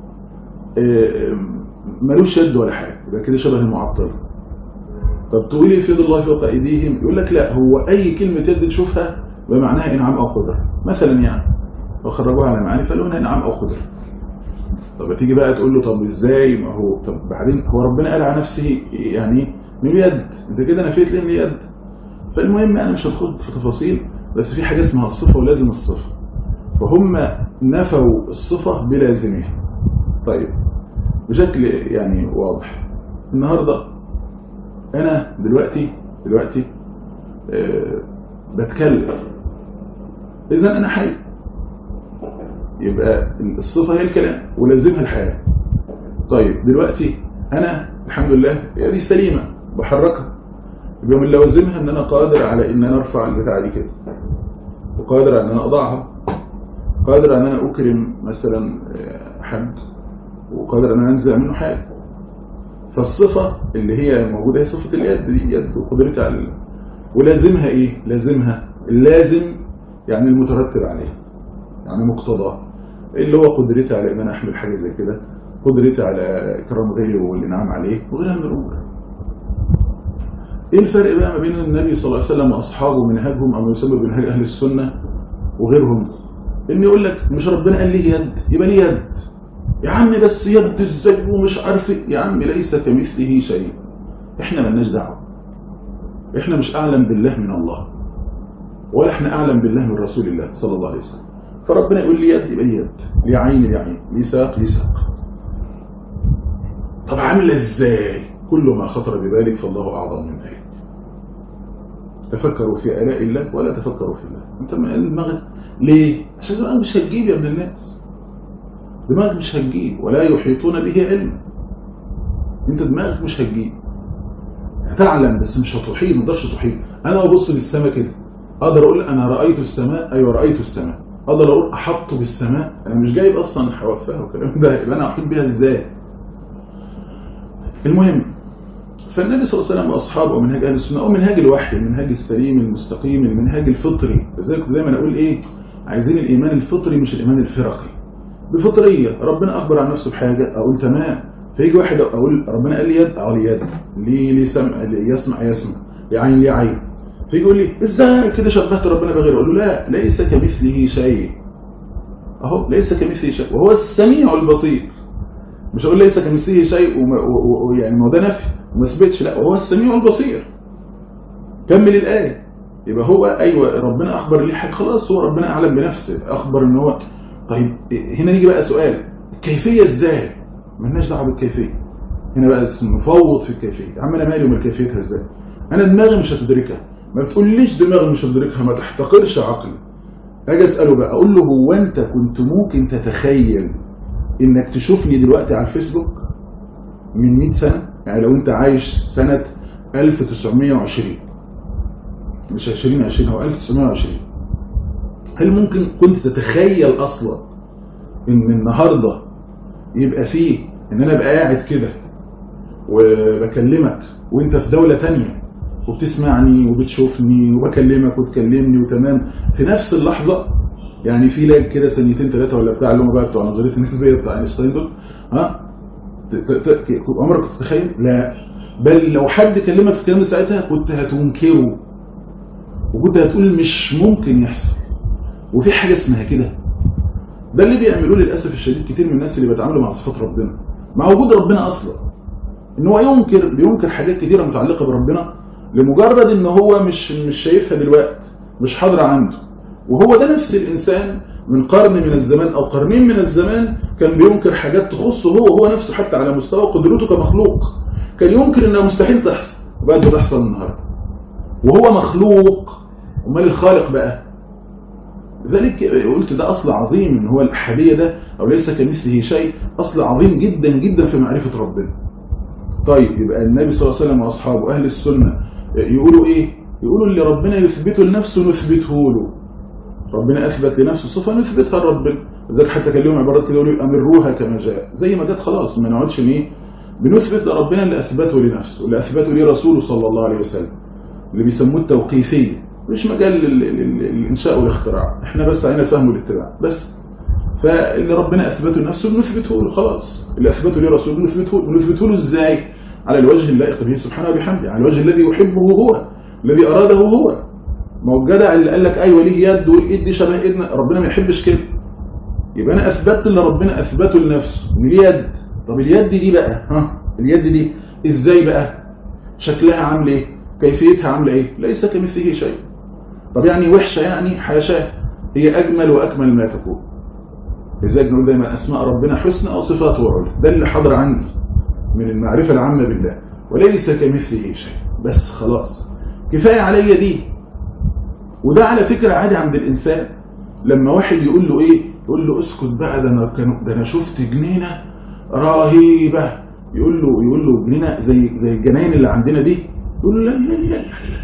ملوش يد ولا حاجه يبقى كده شبه المعطل طب تقولي في يد الله فوق ايديهم يقول لك لا هو اي كلمه يد تشوفها بمعناها انعام او قدره مثلا يعني وخرجوها على معاني فقالوا هنا انعام او قدره طب تيجي بقى تقول له طب ازاي ما هو طب بعدين هو ربنا قال على نفسه يعني من يد انت كده نفيت ليه من يد فالمهم انا مش هدخل في تفاصيل بس في حاجه اسمها الصفه ولازم الصفه فهم نفوا الصفه بلازمها طيب بشكل يعني واضح النهارده انا دلوقتي دلوقتي أه بتكلم اذا انا حي يبقى الصفة هي الكلام ولازمها الحياة طيب دلوقتي أنا الحمد لله يعني سليمة بحركها يبقى من لوازمها أن أنا قادر على أن أنا أرفع البتاع دي كده وقادر على أن أنا أضعها قادر على أن أنا أكرم مثلا حد وقادر أن أنا أنزع منه حاجة فالصفة اللي هي موجودة هي صفة اليد دي يد وقدرتها على ولازمها إيه؟ لازمها اللازم يعني المترتب عليه يعني مقتضاه اللي هو قدرتي على ان انا احمل حاجه زي كده قدرتي على اكرام غيري والانعام عليه وغيرها من الامور ايه الفرق بقى ما بين النبي صلى الله عليه وسلم واصحابه منهجهم او يسمى بمنهج اهل السنه وغيرهم ان يقول لك مش ربنا قال لي يد يبقى لي يد يا عم بس يد ازاي ومش عارف يا عم ليس كمثله شيء احنا مالناش دعوه احنا مش اعلم بالله من الله ولا احنا اعلم بالله من رسول الله صلى الله عليه وسلم فربنا يقول لي يد يبقى يد لي عين لي عين لي ساق لي ساق طب عامله ازاي كل ما خطر ببالك فالله اعظم من ذلك تفكروا في الاء الله ولا تفكروا في الله انت دماغك ليه عشان دماغك مش هتجيب يا ابن الناس دماغك مش هتجيب ولا يحيطون به علم انت دماغك مش هتجيب هتعلم بس مش هتحيط ما تقدرش تحيط انا ابص للسماء كده اقدر اقول انا رايت السماء ايوه رايت السماء اقدر اقول احط بالسماء انا مش جايب اصلا حوافها والكلام ده يبقى انا احيط بيها ازاي المهم فالنبي صلى الله عليه وسلم واصحابه ومنهاج اهل السنه او منهاج الوحي المنهاج السليم المستقيم المنهاج الفطري لذلك دايما اقول ايه عايزين الايمان الفطري مش الايمان الفرقي بفطريه ربنا اخبر عن نفسه بحاجه اقول تمام فيجي واحد اقول ربنا قال لي يد اقول يد ليه ليه سمع ليه يسمع يسمع ليه عين ليه عين فيجي يقول لي ازاي كده شبهت ربنا بغيره اقول له لا ليس كمثله شيء اهو ليس كمثله شيء وهو السميع البصير مش اقول ليس كمثله شيء ويعني ما ده نفي وما اثبتش لا وهو السميع البصير كمل الايه يبقى هو ايوه ربنا اخبر ليه حاجه خلاص هو ربنا اعلم بنفسه اخبر ان هو طيب هنا نيجي بقى سؤال الكيفيه ازاي مالناش دعوه بالكيفيه هنا بقى نفوض في الكيفيه يا عم انا مالي ومال كيفيتها ازاي انا دماغي مش هتدركها ما تقوليش دماغي مش هتدركها ما تحتقرش عقلي اجي اساله بقى اقول له هو انت كنت ممكن تتخيل انك تشوفني دلوقتي على الفيسبوك من 100 سنه يعني لو انت عايش سنة 1920 مش 2020 هو 1920 هل ممكن كنت تتخيل اصلا ان النهاردة يبقى فيه ان انا ابقى قاعد كده وبكلمك وانت في دولة تانية وبتسمعني وبتشوفني وبكلمك وتكلمني وتمام في نفس اللحظة يعني في لاج كده ثانيتين ثلاثة ولا بتاع اللي هم بقى بتوع نظرية النسبية بتاع اينشتاين دول ها عمرك كنت تتخيل لا بل لو حد كلمك في الكلام ده ساعتها كنت هتنكره وكنت هتقول مش ممكن يحصل وفي حاجة اسمها كده ده اللي بيعملوه للأسف الشديد كتير من الناس اللي بيتعاملوا مع صفات ربنا مع وجود ربنا أصلا ان هو ينكر بينكر حاجات كتيرة متعلقة بربنا لمجرد ان هو مش مش شايفها دلوقتي مش حاضرة عنده وهو ده نفس الإنسان من قرن من الزمان أو قرنين من الزمان كان بينكر حاجات تخصه هو هو نفسه حتى على مستوى قدرته كمخلوق كان ينكر انها مستحيل تحصل وبقت بتحصل النهارده وهو مخلوق امال الخالق بقى ذلك قلت ده أصل عظيم ان هو الأحدية ده أو ليس كمثله شيء أصل عظيم جدا جدا في معرفة ربنا طيب يبقى النبي صلى الله عليه وسلم وأصحابه أهل السنة يقولوا إيه يقولوا اللي ربنا يثبته لنفسه نثبته له ربنا أثبت لنفسه صفة نثبتها لربنا ذلك حتى كان لهم عبارات كده يقولوا أمروها كما جاء زي ما جت خلاص ما نقعدش ايه بنثبت لربنا اللي أثبته لنفسه اللي أثبته لرسوله صلى الله عليه وسلم اللي بيسموه التوقيفية مش مجال الإنشاء والاختراع احنا بس علينا فهم والاتباع بس فاللي ربنا أثبته لنفسه نثبته له خلاص اللي أثبته لرسوله نثبته له نثبته له إزاي على الوجه اللائق به سبحانه وبحمده على الوجه الذي يحبه هو الذي أراده هو ما هو الجدع اللي قال لك ايوه ليه يد والايد دي شبه ايدنا ربنا ما يحبش كده يبقى انا اثبتت اللي ربنا اثبته لنفسه ان ليه يد طب اليد دي بقى ها اليد دي ازاي بقى شكلها عامل ايه كيفيتها عامله ايه ليس كمثله شيء طب يعني وحشه يعني حاشاه هي اجمل واكمل ما تكون لذلك نقول دايما اسماء ربنا حسنى وصفاته علا ده اللي حضر عندي من المعرفه العامه بالله وليس كمثله شيء بس خلاص كفايه عليا دي وده على فكرة عادي عند الإنسان لما واحد يقول له إيه يقول له اسكت بقى ده أنا, كان ده أنا شفت جنينة رهيبة يقول له يقول له جنينة زي زي الجناين اللي عندنا دي يقول له لا لا لا لا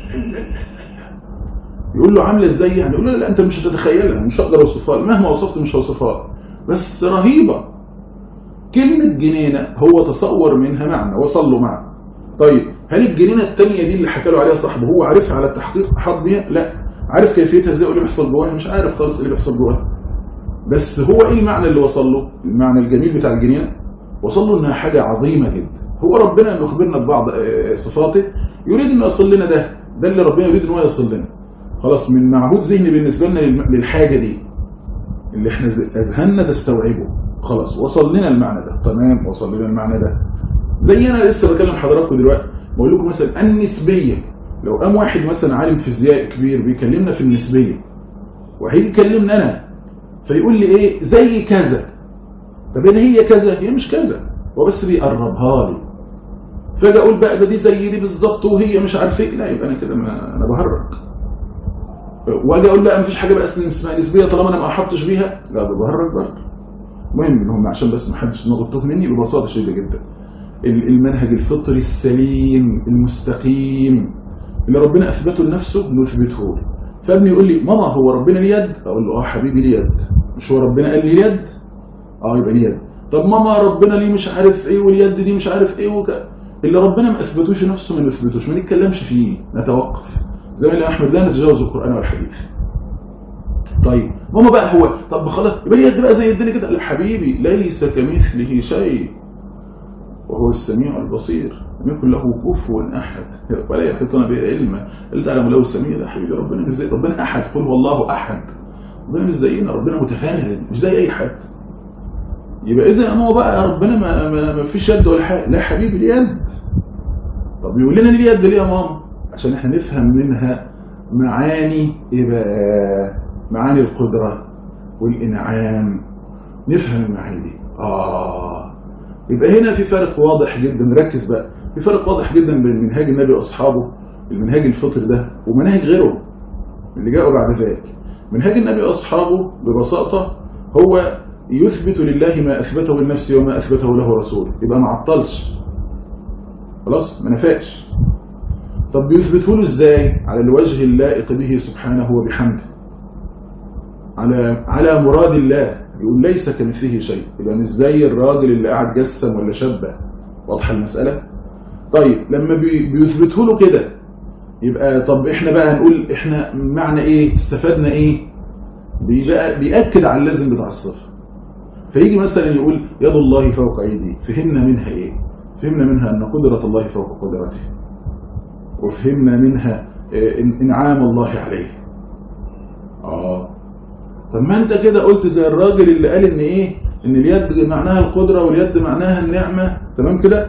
يقول له عاملة ازاي يعني يقول له لا انت مش هتتخيلها مش هقدر اوصفها مهما وصفت مش هوصفها بس رهيبة كلمة جنينة هو تصور منها معنى وصل له معنى طيب هل الجنينة التانية دي اللي حكى له عليها صاحبه هو عارفها على التحقيق حط بيها لا عارف كيفيتها ازاي واللي بيحصل جواها مش عارف خالص ايه اللي بيحصل جواها بس هو ايه المعنى اللي وصل له المعنى الجميل بتاع الجنينة وصل له انها حاجة عظيمة جدا هو ربنا انه يخبرنا ببعض صفاته يريد انه يصل لنا ده ده اللي ربنا يريد انه يصل لنا خلاص من معهود ذهني بالنسبة لنا للحاجة دي اللي احنا اذهاننا تستوعبه خلاص وصل لنا المعنى ده تمام وصل لنا المعنى ده زي انا لسه بكلم حضراتكم دلوقتي بقول لكم مثلا النسبية لو قام واحد مثلا عالم فيزياء كبير بيكلمنا في النسبية وهيجي يكلمنا انا فيقول لي ايه زي كذا طب انا هي كذا هي مش كذا هو بس بيقربها لي فاجي اقول بقى ده دي زي دي بالظبط وهي مش عارف ايه لا يبقى انا كده ما انا بهرج واجي اقول بقى مفيش حاجه بقى اسمها نسبيه طالما انا ما احطش بيها لا بهرج برضه المهم ان هم عشان بس ما حدش نغطوه مني ببساطه شديده جدا المنهج الفطري السليم المستقيم اللي ربنا أثبته لنفسه نثبته له فابني يقول لي ماما هو ربنا ليه يد أقول له آه حبيبي ليه يد مش هو ربنا قال لي يد آه يبقى ليه يد طب ماما ربنا ليه مش عارف إيه واليد دي مش عارف إيه وك... اللي ربنا ما أثبتوش نفسه ما نثبتوش ما نتكلمش فيه نتوقف زي ما قال أحمد لا نتجاوز القرآن والحديث طيب ماما بقى هو طب خلاص يبقى اليد بقى زي الدنيا كده حبيبي ليس كمثله شيء وهو السميع البصير لم يكن له كفوا احد ولا يحيطون به علما اللي تعلم له سميع ده حبيبي ربنا مش زي ربنا احد قل هو الله احد ربنا مش زينا ربنا متفرد مش زي اي حد يبقى اذا هو بقى ربنا ما, ما, ما فيش يد ولا حاجه لا حبيبي ليه يد طب يقول لنا ليه يد ليه يا ماما عشان احنا نفهم منها معاني ايه بقى معاني القدره والانعام نفهم المعاني دي اه يبقى هنا في فرق واضح جدا نركز بقى في فرق واضح جدا بين منهاج النبي واصحابه المنهاج الفطري ده ومناهج غيره اللي جاءوا بعد ذلك منهاج النبي واصحابه ببساطه هو يثبت لله ما اثبته لنفسه وما اثبته له رسوله يبقى ما عطلش خلاص ما نفاش طب بيثبته له ازاي على الوجه اللائق به سبحانه وبحمده على على مراد الله يقول ليس كمثله شيء يبقى مش زي الراجل اللي قاعد جسم ولا شبه واضحه المساله طيب لما بيثبته له كده يبقى طب احنا بقى هنقول احنا معنى ايه استفدنا ايه بيبقى بيأكد على اللازم بتاع الصفه فيجي مثلا يقول يد الله فوق ايدي فهمنا منها ايه فهمنا منها ان قدرة الله فوق قدرته وفهمنا منها انعام الله عليه اه طب ما انت كده قلت زي الراجل اللي قال ان ايه ان اليد معناها القدرة واليد معناها النعمة تمام كده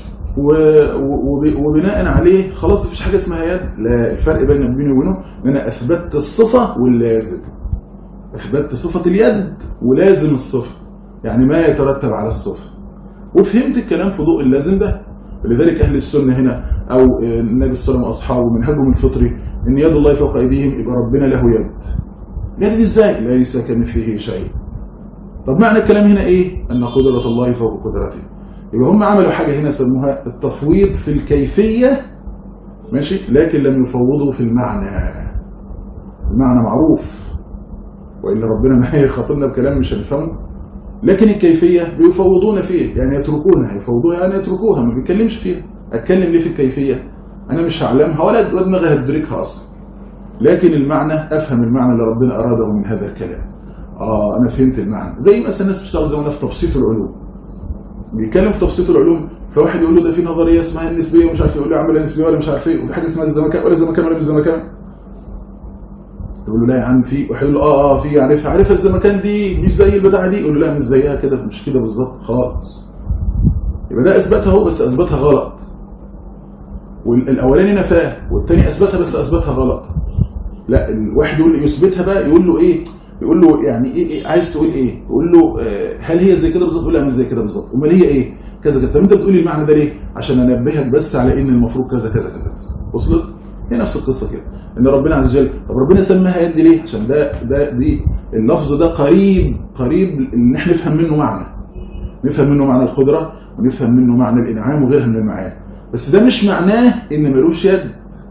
وبناء عليه خلاص مفيش حاجة اسمها يد لا الفرق بين بيني وبينه ان انا اثبتت الصفة واللازم اثبتت صفة اليد ولازم الصفة يعني ما يترتب على الصفة وفهمت الكلام في ضوء اللازم ده ولذلك اهل السنة هنا او النبي صلى الله عليه وسلم واصحابه منهجهم الفطري ان يد الله فوق ايديهم يبقى ربنا له يد يد دي ازاي ليس كمثله شيء طب معنى الكلام هنا ايه ان قدرة الله فوق قدرته يبقى هم عملوا حاجة هنا سموها التفويض في الكيفية ماشي لكن لم يفوضوا في المعنى المعنى معروف وإلا ربنا ما يخاطبنا بكلام مش هنفهمه لكن الكيفية بيفوضون فيه يعني يتركونها يفوضوها يعني يتركوها ما بيتكلمش فيها اتكلم ليه في الكيفية انا مش هعلمها ولا دماغي هتدركها اصلا لكن المعنى افهم المعنى اللي ربنا اراده من هذا الكلام اه انا فهمت المعنى زي مثلا الناس بتشتغل زمان في تبسيط العلوم بيتكلم في تبسيط العلوم فواحد يقول له ده في نظريه اسمها النسبيه ومش عارف يقول له عمليه نسبيه ولا مش عارف ايه وفي حاجه اسمها الزمكان ولا زمكان ولا مش زمكان يقول له لا يا عم في واحد يقول له اه اه في عارفها عارفها الزمكان دي مش زي البتاعه دي يقول له لا مش زيها كده مش كده بالظبط خالص يبقى ده اثبتها هو بس اثبتها غلط والاولاني نفاه والثاني اثبتها بس اثبتها غلط لا الواحد يقول يثبتها بقى يقول له ايه يقول له يعني ايه, إيه عايز تقول ايه يقول له آه هل هي زي كده بالظبط يقول لا مش زي كده بالظبط امال هي ايه كذا كذا طب انت بتقول لي المعنى ده ليه عشان انبهك بس على ان المفروض كذا كذا كذا وصلت هي نفس القصه كده ان ربنا عز وجل طب ربنا سماها يد ليه عشان ده ده دي اللفظ ده قريب قريب ان احنا نفهم منه معنى نفهم منه معنى القدره ونفهم منه معنى الانعام وغيرها من المعاني بس ده مش معناه ان ملوش يد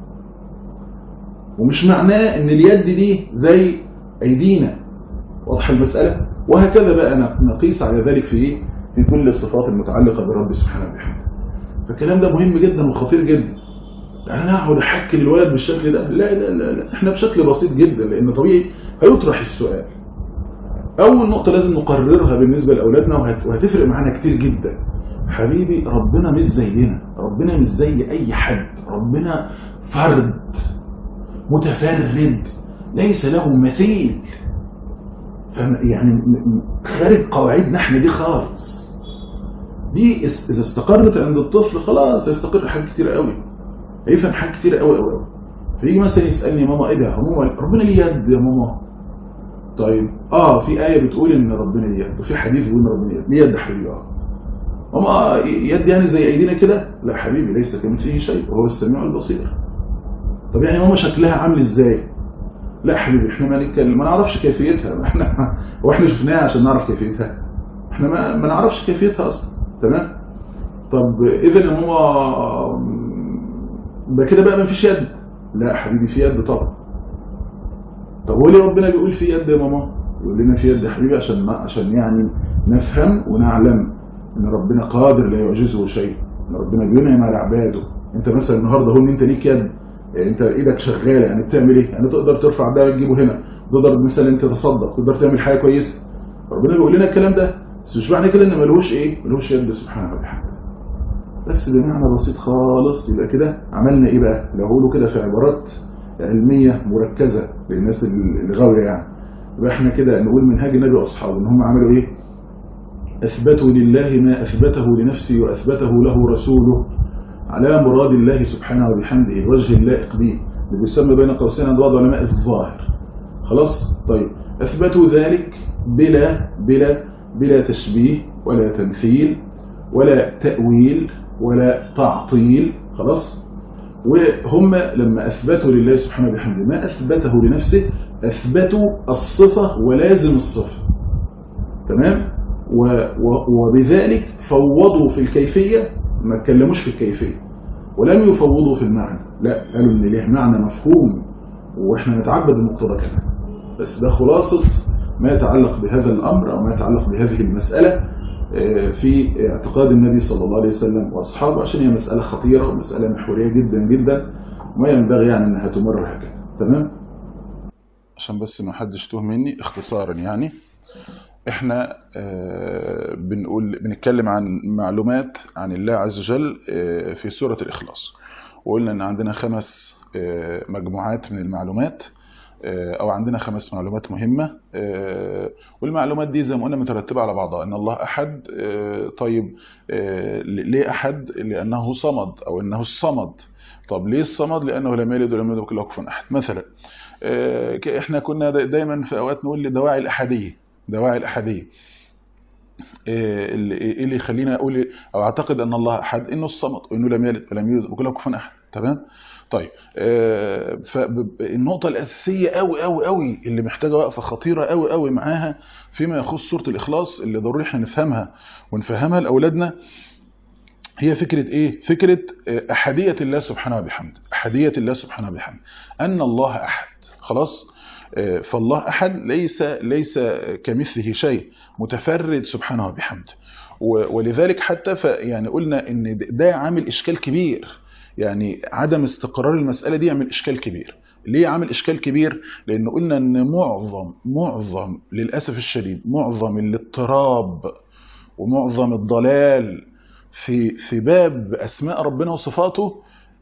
ومش معناه ان اليد دي زي ايدينا واضحه المساله وهكذا بقى نقيس على ذلك في ايه في كل الصفات المتعلقه برب سبحانه وبحمده فالكلام ده مهم جدا وخطير جدا يعني انا اقعد احكي للولد بالشكل ده لا لا لا, لا. احنا بشكل بسيط جدا لان طبيعي هيطرح السؤال اول نقطه لازم نقررها بالنسبه لاولادنا وهتفرق معانا كتير جدا حبيبي ربنا مش زينا ربنا مش زي اي حد ربنا فرد متفرد ليس له مثيل يعني خارج قواعدنا احنا دي خالص دي اذا استقرت عند الطفل خلاص يستقر حاجات كتير قوي هيفهم حاجات كتير قوي قوي قوي فيجي مثلا يسالني ماما ايه ده ماما ربنا ليه يد يا ماما طيب اه في ايه بتقول ان ربنا ليه يد وفي حديث بيقول ان ربنا ليه يد ليه يد حبيبي اه ماما يد يعني زي ايدينا كده لا حبيبي ليس كمثله شيء وهو السميع البصير طب يعني ماما شكلها عامل ازاي لا حبيبي احنا ما نتكلم ما نعرفش كيفيتها احنا واحنا شفناها عشان نعرف كيفيتها احنا ما, ما نعرفش كيفيتها اصلا تمام طب اذا يا ماما يبقى كده بقى ما فيش يد لا حبيبي في يد طبعا طب هو ليه ربنا بيقول في يد يا ماما يقول لنا في يد يا حبيبي عشان عشان يعني نفهم ونعلم ان ربنا قادر لا يعجزه شيء ان ربنا بينعم على عباده انت مثلا النهارده هو ان انت ليك يد يعني انت ايدك شغاله يعني بتعمل ايه يعني تقدر ترفع ده وتجيبه هنا تقدر مثلا انت تصدق تقدر تعمل حاجه كويسه ربنا بيقول لنا الكلام ده بس مش معنى كده ان ملوش ايه ملوش يد سبحانه وتعالى بس بمعنى بسيط خالص يبقى كده عملنا ايه بقى لو هقوله كده في عبارات علميه مركزه للناس الغاويه يعني يبقى احنا كده نقول منهاج النبي واصحابه ان هم عملوا ايه اثبتوا لله ما اثبته لنفسه واثبته له رسوله على مراد الله سبحانه وبحمده الوجه اللائق به اللي بيسمى بين قوسين عند بعض علماء الظاهر خلاص طيب اثبتوا ذلك بلا بلا بلا تشبيه ولا تمثيل ولا تأويل ولا تعطيل خلاص وهم لما أثبتوا لله سبحانه وبحمده ما أثبته لنفسه أثبتوا الصفة ولازم الصفة تمام و و وبذلك فوضوا في الكيفية ما اتكلموش في الكيفية ولم يفوضوا في المعنى لا قالوا ان ليه معنى مفهوم واحنا نتعبد بمقتضى كده بس ده خلاصة ما يتعلق بهذا الأمر أو ما يتعلق بهذه المسألة في اعتقاد النبي صلى الله عليه وسلم وأصحابه عشان هي مسألة خطيرة ومسألة محورية جدا جدا وما ينبغي يعني أنها تمر هكذا تمام؟ عشان بس ما حدش توه مني اختصارا يعني احنا بنقول بنتكلم عن معلومات عن الله عز وجل في سورة الإخلاص وقلنا ان عندنا خمس مجموعات من المعلومات او عندنا خمس معلومات مهمة والمعلومات دي زي ما قلنا مترتبة على بعضها ان الله احد طيب ليه احد لانه صمد او انه الصمد طب ليه الصمد لانه لم يلد ولم يولد وكله كفوا احد مثلا احنا كنا دايما في اوقات نقول دواعي الاحاديه دواعي الاحاديه ايه اللي يخلينا اقول او اعتقد ان الله احد انه الصمد وانه لم يلد ولم يولد وكله كفوا احد تمام طيب فالنقطة الأساسية قوي قوي قوي اللي محتاجة وقفة خطيرة قوي قوي معاها فيما يخص سورة الإخلاص اللي ضروري احنا نفهمها ونفهمها لأولادنا هي فكرة ايه؟ فكرة أحدية الله سبحانه وبحمده أحدية الله سبحانه وبحمده أن الله أحد خلاص؟ فالله أحد ليس ليس كمثله شيء متفرد سبحانه وبحمده ولذلك حتى يعني قلنا ان ده عامل إشكال كبير يعني عدم استقرار المسألة دي يعمل إشكال كبير ليه عامل إشكال كبير؟ لأن قلنا أن معظم معظم للأسف الشديد معظم الاضطراب ومعظم الضلال في في باب أسماء ربنا وصفاته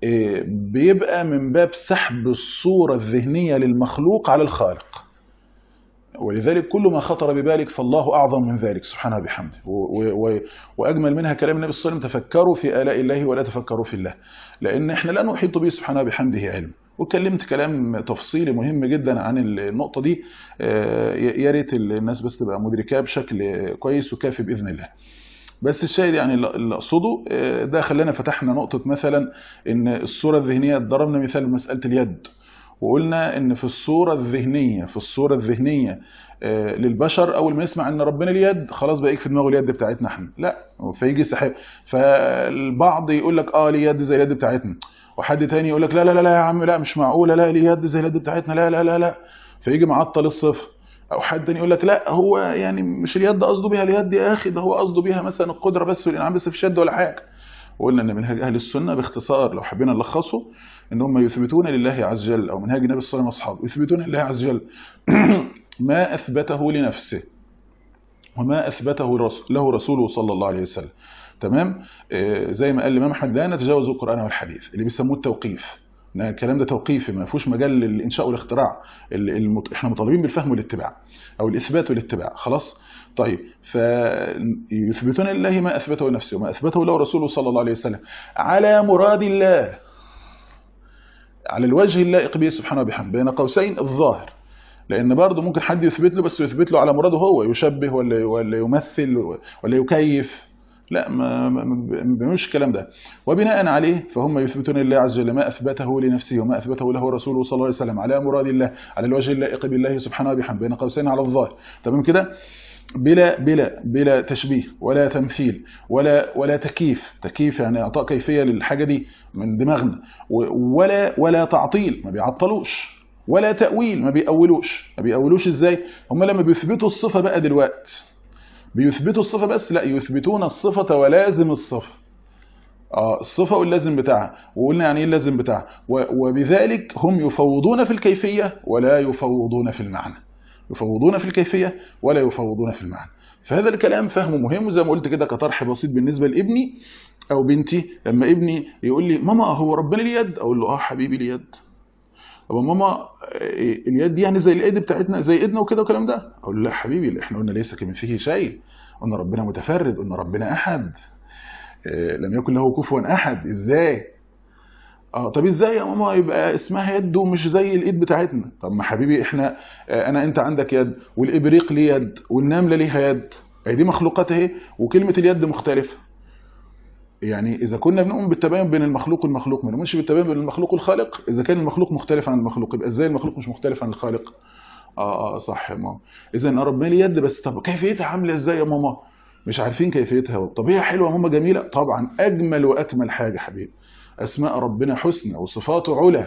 بيبقى من باب سحب الصورة الذهنية للمخلوق على الخالق ولذلك كل ما خطر ببالك فالله أعظم من ذلك سبحانه بحمده وأجمل منها كلام النبي صلى الله عليه وسلم تفكروا في آلاء الله ولا تفكروا في الله لأن احنا لا نحيط به سبحانه بحمده علم واتكلمت كلام تفصيلي مهم جدا عن النقطة دي يا ريت الناس بس تبقى مدركاه بشكل كويس وكافي بإذن الله بس الشاهد يعني اللي اقصده ده خلانا فتحنا نقطة مثلا ان الصورة الذهنية ضربنا مثال مسألة اليد وقلنا ان في الصورة الذهنية في الصورة الذهنية للبشر اول ما يسمع ان ربنا اليد خلاص بقى في دماغه اليد بتاعتنا احنا لا فيجي سحاب فالبعض يقول لك اه ليه يد زي اليد بتاعتنا وحد تاني يقول لك لا لا لا يا عم لا مش معقولة لا ليه يد زي اليد بتاعتنا لا لا لا لا فيجي معطل الصفر او حد تاني يقول لك لا هو يعني مش اليد قصده بيها اليد يا اخي ده هو قصده بيها مثلا القدره بس والانعام بس في شد ولا حاجه وقلنا ان منهج اهل السنه باختصار لو حبينا نلخصه ان هم يثبتون لله عز وجل او منهج النبي صلى الله عليه وسلم يثبتون لله عز وجل ما اثبته لنفسه وما اثبته له رسوله صلى الله عليه وسلم تمام آه زي ما قال الامام احمد لا نتجاوز القران والحديث اللي بيسموه التوقيف الكلام ده توقيفي ما فيهوش مجال للانشاء والاختراع المت... احنا مطالبين بالفهم والاتباع او الاثبات والاتباع خلاص طيب فيثبتون لله ما اثبته لنفسه وما اثبته له رسوله صلى الله عليه وسلم على مراد الله على الوجه اللائق به سبحانه وبحمده بين قوسين الظاهر لان برضه ممكن حد يثبت له بس يثبت له على مراده هو يشبه ولا ولا يمثل ولا يكيف لا ما ما بيعملوش الكلام ده وبناء عليه فهم يثبتون لله عز وجل ما اثبته لنفسه وما اثبته له رسوله صلى الله عليه وسلم على مراد الله على الوجه اللائق بالله سبحانه وبحمده بين قوسين على الظاهر تمام كده بلا بلا بلا تشبيه ولا تمثيل ولا ولا تكييف تكييف يعني اعطاء كيفيه للحاجه دي من دماغنا ولا ولا تعطيل ما بيعطلوش ولا تاويل ما بيأولوش ما بيأولوش ازاي هم لما بيثبتوا الصفه بقى دلوقتي بيثبتوا الصفة بس لا يثبتون الصفة ولازم الصفة آه الصفة واللازم بتاعها وقلنا يعني ايه اللازم بتاعها وبذلك هم يفوضون في الكيفية ولا يفوضون في المعنى يفوضون في الكيفية ولا يفوضون في المعنى فهذا الكلام فهمه مهم زي ما قلت كده كطرح بسيط بالنسبة لابني او بنتي لما ابني يقول لي ماما هو ربنا اليد اقول له اه حبيبي اليد طب ماما اليد دي يعني زي الايد بتاعتنا زي ايدنا وكده والكلام ده اقول له لا حبيبي احنا قلنا ليس كمثله شيء قلنا ربنا متفرد قلنا ربنا احد لم يكن له كفوا احد ازاي اه طب ازاي يا ماما يبقى اسمها يد ومش زي الايد بتاعتنا طب ما حبيبي احنا انا انت عندك يد والابريق ليه يد والنمله ليها يد هي دي مخلوقات اهي وكلمه اليد مختلفه يعني اذا كنا بنؤمن بالتباين بين المخلوق والمخلوق ما نؤمنش بالتباين بين المخلوق والخالق اذا كان المخلوق مختلف عن المخلوق يبقى ازاي المخلوق مش مختلف عن الخالق اه اه صح يا ماما اذا ربنا لي يد بس طب كيفيتها عامله ازاي يا ماما مش عارفين كيفيتها طب هي حلوه ماما جميله طبعا اجمل واكمل حاجه حبيبي اسماء ربنا حسنى وصفاته علا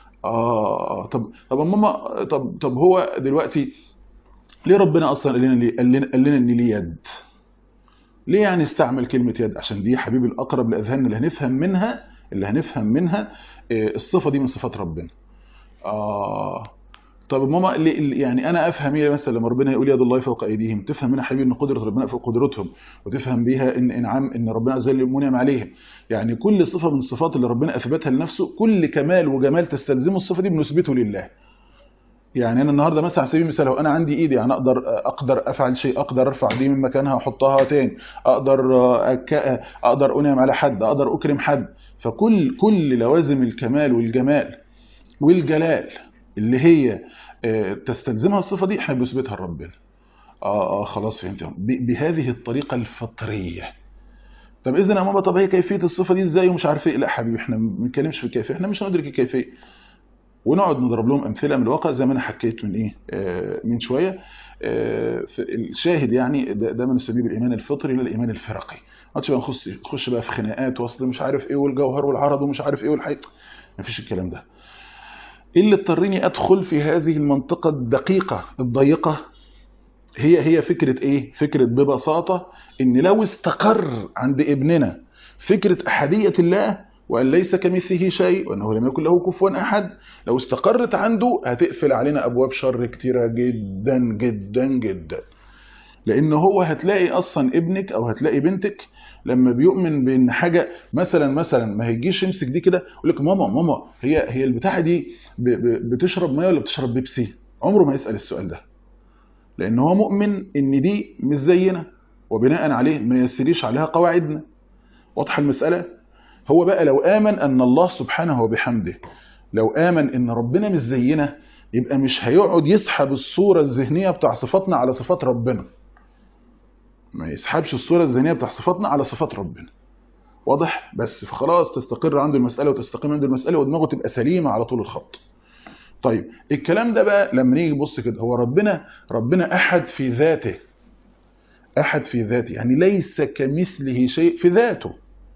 اه طب طب يا ماما طب طب هو دلوقتي ليه ربنا اصلا قال لنا ليه قال لنا, قال لنا ان ليه يد ليه يعني استعمل كلمه يد عشان دي حبيب الاقرب لاذهاننا اللي هنفهم منها اللي هنفهم منها آه، الصفه دي من صفات ربنا اه طب ماما ليه- يعني انا افهم ايه مثلا لما ربنا يقول يد الله فوق ايديهم تفهم منها حبيبي ان قدره ربنا فوق قدرتهم وتفهم بيها ان انعام ان ربنا عز وجل منعم عليهم يعني كل صفه من الصفات اللي ربنا اثبتها لنفسه كل كمال وجمال تستلزمه الصفه دي بنثبته لله يعني انا النهارده مثلا على سبيل المثال لو انا عندي ايدي يعني اقدر اقدر افعل شيء اقدر ارفع دي من مكانها واحطها تاني اقدر أك... اقدر انعم على حد اقدر اكرم حد فكل كل لوازم الكمال والجمال والجلال اللي هي آه، تستلزمها الصفه دي احنا بنثبتها لربنا اه اه خلاص فهمت ب- بهذه الطريقه الفطريه طب اذا يا ماما طب هي كيفيه الصفه دي ازاي ومش عارف ايه لا حبيبي احنا ما بنتكلمش في الكيفيه احنا مش هندرك الكيفيه ونقعد نضرب لهم امثله من الواقع زي ما انا حكيت من ايه آه، من شويه آه، في الشاهد يعني ده, ده بنسميه بالايمان الفطري للايمان الفرقي ما تبقى نخش نخش بقى في خناقات واصل مش عارف ايه والجوهر والعرض ومش عارف ايه والحي مفيش الكلام ده ايه اللي اضطرني ادخل في هذه المنطقه الدقيقه الضيقه هي هي فكره ايه فكره ببساطه ان لو استقر عند ابننا فكره احديه الله وان ليس كمثله شيء وانه لم يكن له كفوا احد لو استقرت عنده هتقفل علينا ابواب شر كتيره جدا جدا جدا لان هو هتلاقي اصلا ابنك او هتلاقي بنتك لما بيؤمن بان حاجه مثلا مثلا ما هيجيش يمسك دي كده يقول لك ماما ماما هي هي البتاعه دي ب- ب- بتشرب ميه ولا بتشرب بيبسي عمره ما يسال السؤال ده لان هو مؤمن ان دي مش زينا وبناء عليه ما يسريش عليها قواعدنا واضحه المساله هو بقى لو امن ان الله سبحانه وبحمده لو امن ان ربنا مش زينا يبقى مش هيقعد يسحب الصوره الذهنيه بتاع صفاتنا على صفات ربنا ما يسحبش الصوره الذهنيه بتاع صفاتنا على صفات ربنا واضح بس فخلاص تستقر عنده المساله وتستقيم عنده المساله ودماغه تبقى سليمه على طول الخط طيب الكلام ده بقى لما نيجي نبص كده هو ربنا ربنا احد في ذاته احد في ذاته يعني ليس كمثله شيء في ذاته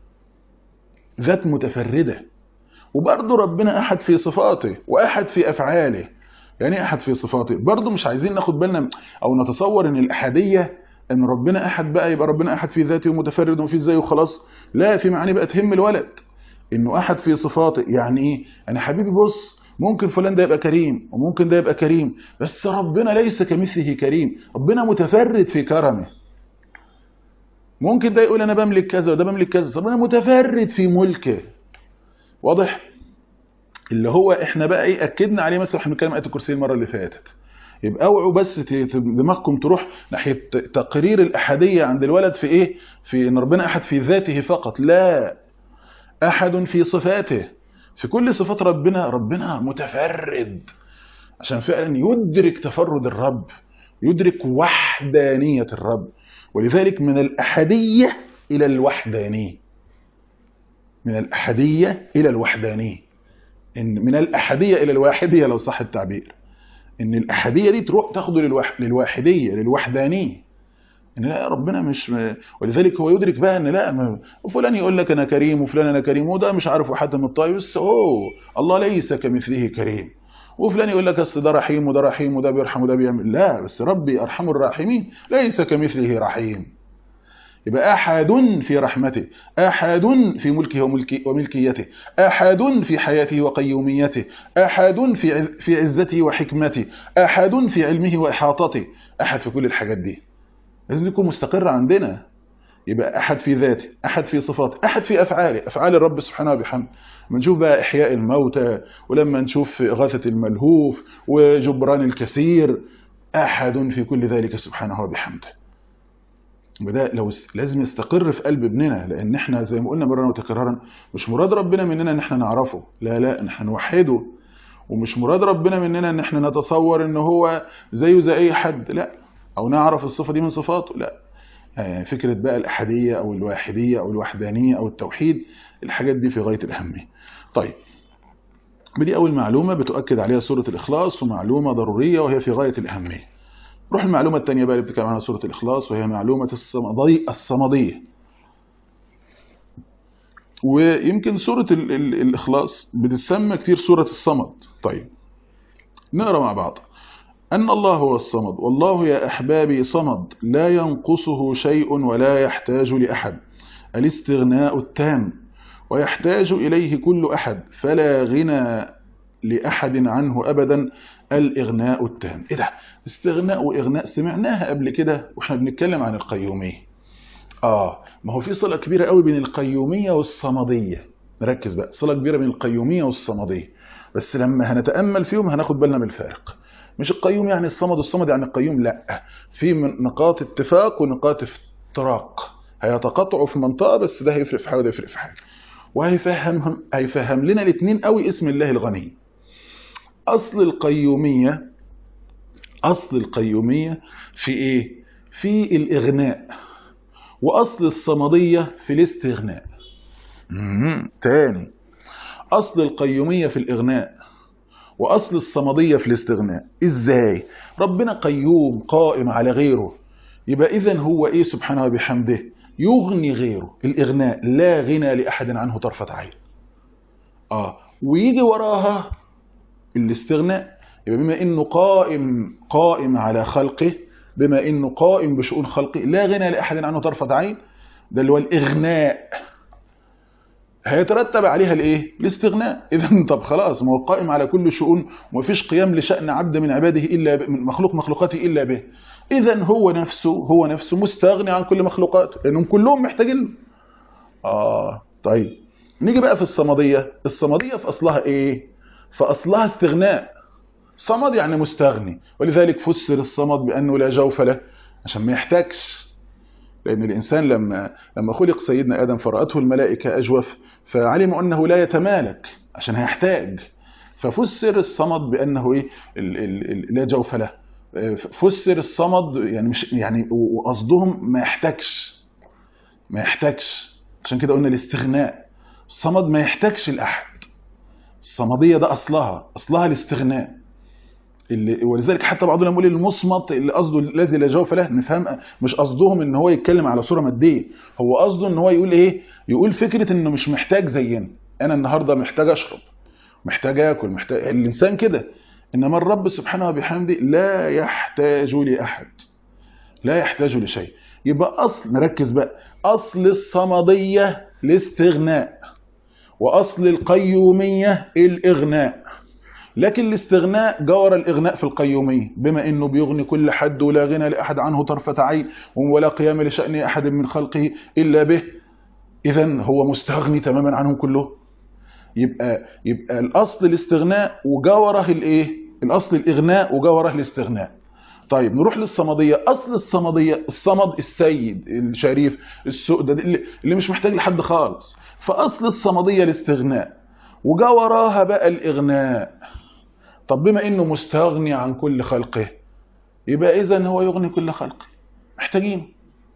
ذات متفرده وبرضه ربنا احد في صفاته واحد في افعاله يعني إيه احد في صفاته برضه مش عايزين ناخد بالنا او نتصور ان الاحاديه ان ربنا احد بقى يبقى ربنا احد في ذاته ومتفرد ومفيش زيه وخلاص لا في معاني بقى تهم الولد انه احد في صفاته يعني ايه انا حبيبي بص ممكن فلان ده يبقى كريم وممكن ده يبقى كريم بس ربنا ليس كمثله كريم ربنا متفرد في كرمه ممكن ده يقول انا بملك كذا وده بملك كذا بس ربنا متفرد في ملكه واضح اللي هو احنا بقى ايه اكدنا عليه مثلا احنا بنتكلم ايه الكرسي المره اللي فاتت يبقى اوعوا بس ت- ت- دماغكم تروح ناحيه تقرير الاحاديه عند الولد في ايه في ان ربنا احد في ذاته فقط لا احد في صفاته في كل صفات ربنا ربنا متفرد عشان فعلا يدرك تفرد الرب يدرك وحدانيه الرب ولذلك من الاحاديه الى الوحدانيه من الاحاديه الى الوحدانيه ان من الاحاديه الى الواحديه لو صح التعبير ان الاحاديه دي تروح تاخده للوح... للواحديه للوحدانيه ان لا ربنا مش ولذلك هو يدرك بقى ان لا ما... وفلان يقول لك انا كريم وفلان انا كريم وده مش عارف حاتم الطائي بس اوه الله ليس كمثله كريم وفلان يقول لك اصل ده رحيم وده رحيم وده بيرحم وده بيعمل لا بس ربي ارحم الراحمين ليس كمثله رحيم يبقى احد في رحمته احد في ملكه وملكي وملكيته احد في حياته وقيوميته احد في عز في عزته وحكمته احد في علمه واحاطته احد في كل الحاجات دي لازم يكون مستقر عندنا يبقى احد في ذاته احد في صفاته احد في افعاله افعال الرب سبحانه وبحمده لما نشوف بقى احياء الموتى ولما نشوف اغاثه الملهوف وجبران الكثير احد في كل ذلك سبحانه وبحمده وده لو لازم يستقر في قلب ابننا لان احنا زي ما قلنا مره وتكرارا مش مراد ربنا مننا ان احنا نعرفه لا لا ان احنا نوحده ومش مراد ربنا مننا ان احنا نتصور ان هو زيه زي اي حد لا او نعرف الصفه دي من صفاته لا يعني فكره بقى الاحاديه او الواحديه او الوحدانيه او التوحيد الحاجات دي في غايه الاهميه طيب دي اول معلومه بتؤكد عليها سوره الاخلاص ومعلومه ضروريه وهي في غايه الاهميه نروح المعلومة الثانية بقى اللي بتتكلم عنها سورة الإخلاص وهي معلومة الصمدي الصمدية ويمكن سورة ال ال الإخلاص بتسمى كتير سورة الصمد طيب نقرأ مع بعض أن الله هو الصمد والله يا أحبابي صمد لا ينقصه شيء ولا يحتاج لأحد الاستغناء التام ويحتاج إليه كل أحد فلا غنى لأحد عنه أبدا الإغناء التام إيه ده استغناء وإغناء سمعناها قبل كده وإحنا بنتكلم عن القيومية آه ما هو في صلة كبيرة قوي بين القيومية والصمدية نركز بقى صلة كبيرة بين القيومية والصمدية بس لما هنتأمل فيهم هناخد بالنا من الفارق مش القيوم يعني الصمد والصمد يعني القيوم لا في نقاط اتفاق ونقاط افتراق هيتقاطعوا في منطقة بس ده هيفرق في حاجة وده هيفرق في حاجة وهيفهم هيفهم لنا الاثنين قوي اسم الله الغني أصل القيومية أصل القيومية في إيه؟ في الإغناء وأصل الصمدية في الاستغناء تاني أصل القيومية في الإغناء وأصل الصمدية في الاستغناء إزاي؟ ربنا قيوم قائم على غيره يبقى إذن هو إيه سبحانه وبحمده يغني غيره الإغناء لا غنى لأحد عنه طرفة عين آه ويجي وراها الاستغناء يبقى بما إنه قائم قائم على خلقه بما إنه قائم بشؤون خلقه لا غنى لأحد عنه طرفة عين ده اللي هو الإغناء هيترتب عليها الايه الاستغناء اذا طب خلاص ما هو قائم على كل شؤون ومفيش قيام لشأن عبد من عباده الا من مخلوق مخلوقاته الا به اذا هو نفسه هو نفسه مستغني عن كل مخلوقاته لانهم كلهم محتاجين اه طيب نيجي بقى في الصمديه الصمديه في اصلها ايه في اصلها استغناء صمد يعني مستغني ولذلك فسر الصمد بانه لا جوف له عشان ما يحتاجش لأن الإنسان لما لما خلق سيدنا آدم فرأته الملائكة أجوف فعلموا أنه لا يتمالك عشان هيحتاج ففسر الصمد بأنه إيه ال ال ال لا جوف له فسر الصمد يعني مش يعني وقصدهم ما يحتاجش ما يحتاجش عشان كده قلنا الاستغناء الصمد ما يحتاجش لأحد الصمدية ده أصلها أصلها الاستغناء اللي ولذلك حتى بعضنا يقول المصمت اللي قصده الذي لا جوف له نفهم مش قصدهم ان هو يتكلم على صوره ماديه هو قصده ان هو يقول ايه يقول فكره انه مش محتاج زينا انا النهارده محتاج اشرب محتاج اكل محتاج الانسان كده انما الرب سبحانه وبحمده لا يحتاج لاحد لا يحتاج لشيء يبقى اصل نركز بقى اصل الصمديه الاستغناء واصل القيوميه الاغناء لكن الاستغناء جور الإغناء في القيومية بما أنه بيغني كل حد ولا غنى لأحد عنه طرفة عين ولا قيام لشأن أحد من خلقه إلا به إذا هو مستغني تماما عنهم كله يبقى يبقى الأصل الاستغناء وجوره الإيه؟ الأصل الإغناء وجوره الاستغناء طيب نروح للصمدية أصل الصمدية الصمد السيد الشريف السؤدة اللي مش محتاج لحد خالص فأصل الصمدية الاستغناء وجا وراها بقى الإغناء طب بما انه مستغني عن كل خلقه يبقى اذا هو يغني كل خلقه محتاجين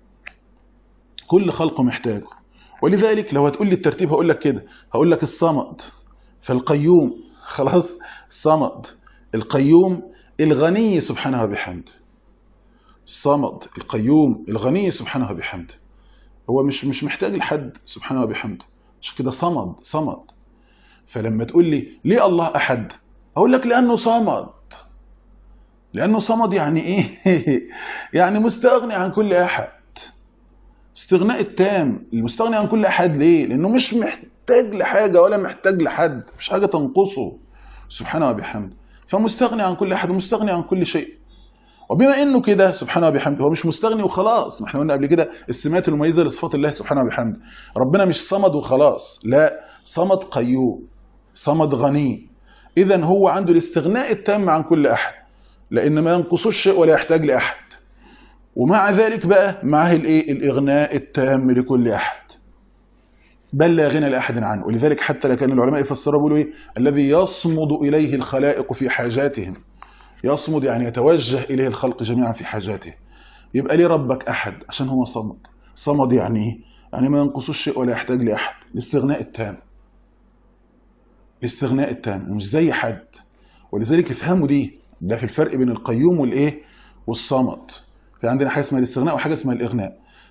كل خلقه محتاجه ولذلك لو هتقول لي الترتيب هقول لك كده هقول لك الصمد فالقيوم خلاص الصمد القيوم الغني سبحانه وبحمده الصمد القيوم الغني سبحانه وبحمده هو مش مش محتاج لحد سبحانه وبحمده عشان كده صمد صمد فلما تقول لي ليه الله احد اقول لك لانه صمد لانه صمد يعني ايه يعني مستغني عن كل احد استغناء التام المستغني عن كل احد ليه لانه مش محتاج لحاجه ولا محتاج لحد مش حاجه تنقصه سبحانه وبحمده فمستغني عن كل احد ومستغني عن كل شيء وبما انه كده سبحانه وبحمده هو مش مستغني وخلاص ما احنا قلنا قبل كده السمات المميزه لصفات الله سبحانه وبحمده ربنا مش صمد وخلاص لا صمد قيوم صمد غني اذا هو عنده الاستغناء التام عن كل احد لان ما ينقصوش شيء ولا يحتاج لاحد ومع ذلك بقى معه الايه الاغناء التام لكل احد بل لا غنى لاحد عنه ولذلك حتى لكان العلماء يفسروا بيقولوا ايه الذي يصمد اليه الخلائق في حاجاتهم يصمد يعني يتوجه اليه الخلق جميعا في حاجاته يبقى ليه ربك احد عشان هو صمد صمد يعني ايه يعني ما ينقصوش شيء ولا يحتاج لاحد الاستغناء التام الاستغناء التام ومش زي حد ولذلك افهموا دي ده في الفرق بين القيوم والايه والصمد في عندنا حاجه اسمها الاستغناء وحاجه اسمها الاغناء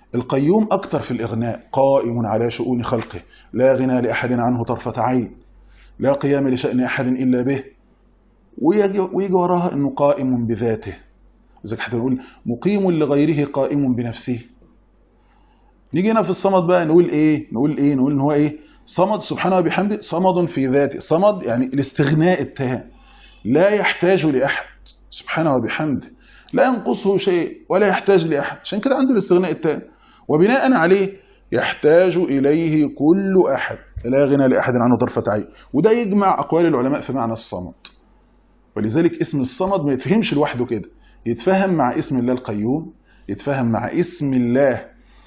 القيوم أكتر في الإغناء قائم على شؤون خلقه لا غنى لأحد عنه طرفة عين لا قيام لشأن أحد إلا به ويجي, ويجي وراها أنه قائم بذاته زي حتى نقول مقيم لغيره قائم بنفسه نيجي هنا في الصمد بقى نقول ايه نقول ايه نقول ان هو ايه صمد سبحانه وبحمده صمد في ذاته صمد يعني الاستغناء التام لا يحتاج لأحد سبحانه وبحمده لا ينقصه شيء ولا يحتاج لأحد عشان كده عنده الاستغناء التام وبناء عليه يحتاج إليه كل أحد لا غنى لأحد عنه طرفة عين وده يجمع أقوال العلماء في معنى الصمد ولذلك اسم الصمد ما يتفهمش لوحده كده يتفهم مع اسم الله القيوم يتفهم مع اسم الله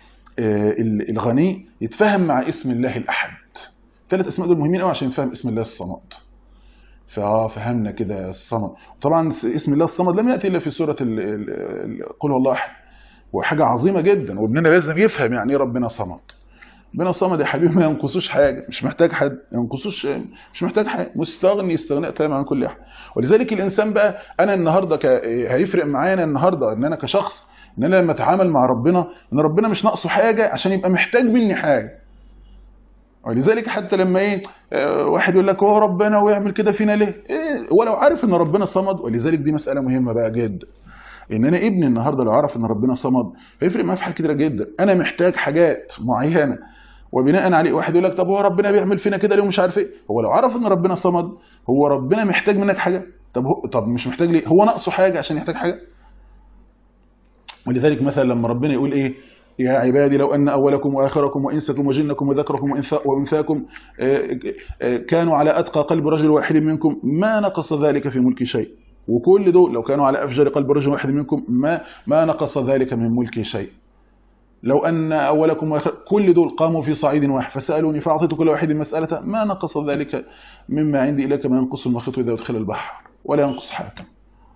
الغني يتفهم مع اسم الله الأحد ثلاث اسماء دول مهمين قوي عشان يتفهم اسم الله الصمد ففهمنا كده الصمد طبعا اسم الله الصمد لم يأتي إلا في سورة قل هو الله أحد وحاجة عظيمة جدا وابننا لازم يفهم يعني ايه ربنا صمد ربنا صمد يا حبيبي ما ينقصوش حاجة مش محتاج حد ما ينقصوش مش محتاج حاجة مستغني استغناء تام عن كل أحد ولذلك الإنسان بقى أنا النهاردة ك... هيفرق معايا النهاردة إن أنا كشخص إن أنا لما أتعامل مع ربنا إن ربنا مش ناقصه حاجة عشان يبقى محتاج مني حاجة ولذلك حتى لما ايه واحد يقول لك هو ربنا ويعمل كده فينا ليه إيه ولو عارف ان ربنا صمد ولذلك دي مسألة مهمة بقى جدا ان انا ابني النهاردة لو عرف ان ربنا صمد هيفرق معاه في حاجات كتيرة جدا انا محتاج حاجات معينة وبناء عليه واحد يقول لك طب هو ربنا بيعمل فينا كده ليه ومش عارف ايه هو لو عرف ان ربنا صمد هو ربنا محتاج منك حاجة طب هو طب مش محتاج ليه هو ناقصه حاجة عشان يحتاج حاجة ولذلك مثلا لما ربنا يقول ايه يا عبادي لو أن أولكم وآخركم وإنسكم وجنكم وذكركم وإنثاكم كانوا على أتقى قلب رجل واحد منكم ما نقص ذلك في ملك شيء وكل دول لو كانوا على أفجر قلب رجل واحد منكم ما ما نقص ذلك من ملك شيء لو أن أولكم وآخركم كل دول قاموا في صعيد واحد فسألوني فأعطيت كل واحد مسألة ما نقص ذلك مما عندي إليك ما ينقص المخيط إذا أدخل البحر ولا ينقص حاكم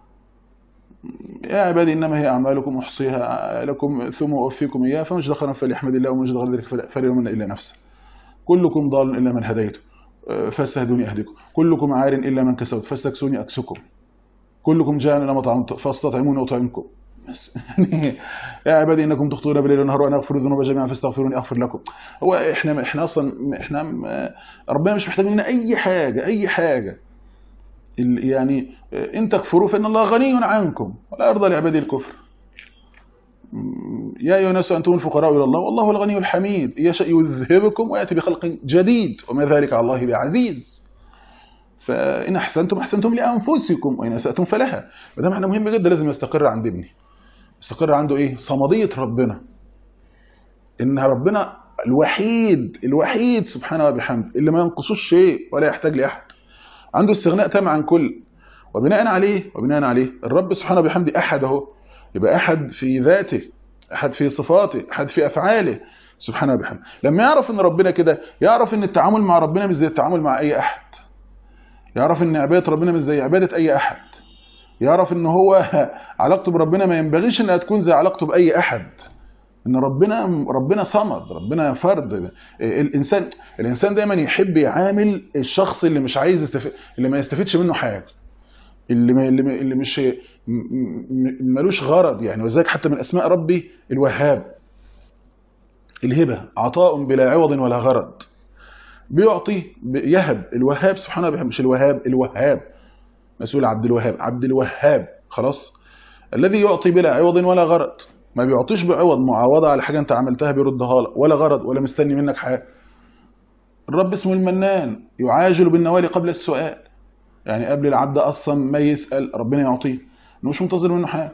يا عبادي إنما هي أعمالكم أحصيها لكم ثم أوفيكم إياها فمن ذكر فليحمد الله ومن غير ذلك فليؤمن إلا نفسه كلكم ضال إلا من هديته فاستهدوني أهدكم كلكم عار إلا من كسوت فاستكسوني أكسكم كلكم جاء لما طعمت فاستطعموني أطعمكم يعني يا عبادي انكم تخطئون بالليل والنهار وانا اغفر الذنوب جميعا فاستغفروني اغفر لكم هو احنا احنا اصلا احنا ربنا مش محتاج مننا اي حاجه اي حاجه يعني إن تكفروا فإن الله غني عنكم ولا يرضى لعباده الكفر يا أيها الناس أنتم الفقراء إلى الله والله الغني الحميد يشاء يذهبكم ويأتي بخلق جديد وما ذلك على الله بعزيز فإن أحسنتم أحسنتم لأنفسكم وإن أسأتم فلها وده معنى مهم جدا لازم يستقر عند ابني يستقر عنده إيه صمدية ربنا إن ربنا الوحيد الوحيد سبحانه وبحمده اللي ما ينقصوش شيء ولا يحتاج لأحد عنده استغناء تام عن كل وبناء عليه وبناء عليه الرب سبحانه وبحمده أحد اهو يبقى أحد في ذاته أحد في صفاته أحد في أفعاله سبحانه وبحمده لما يعرف ان ربنا كده يعرف ان التعامل مع ربنا مش زي التعامل مع اي احد يعرف ان عبادة ربنا مش زي عبادة اي احد يعرف ان هو علاقته بربنا ما ينبغيش انها تكون زي علاقته باي احد ان ربنا ربنا صمد ربنا فرد الانسان الانسان دايما يحب يعامل الشخص اللي مش عايز يستفيد اللي ما يستفيدش منه حاجه اللي ما اللي, اللي مش ملوش غرض يعني وذلك حتى من اسماء ربي الوهاب الهبه عطاء بلا عوض ولا غرض بيعطي يهب الوهاب سبحانه وبحمده مش الوهاب الوهاب مسؤول عبد الوهاب عبد الوهاب خلاص الذي يعطي بلا عوض ولا غرض ما بيعطيش بعوض معاوضة على حاجة انت عملتها بيردها لك ولا غرض ولا مستني منك حاجة الرب اسمه المنان يعاجل بالنوال قبل السؤال يعني قبل العبد اصلا ما يسأل ربنا يعطيه انه مش منتظر منه حاجة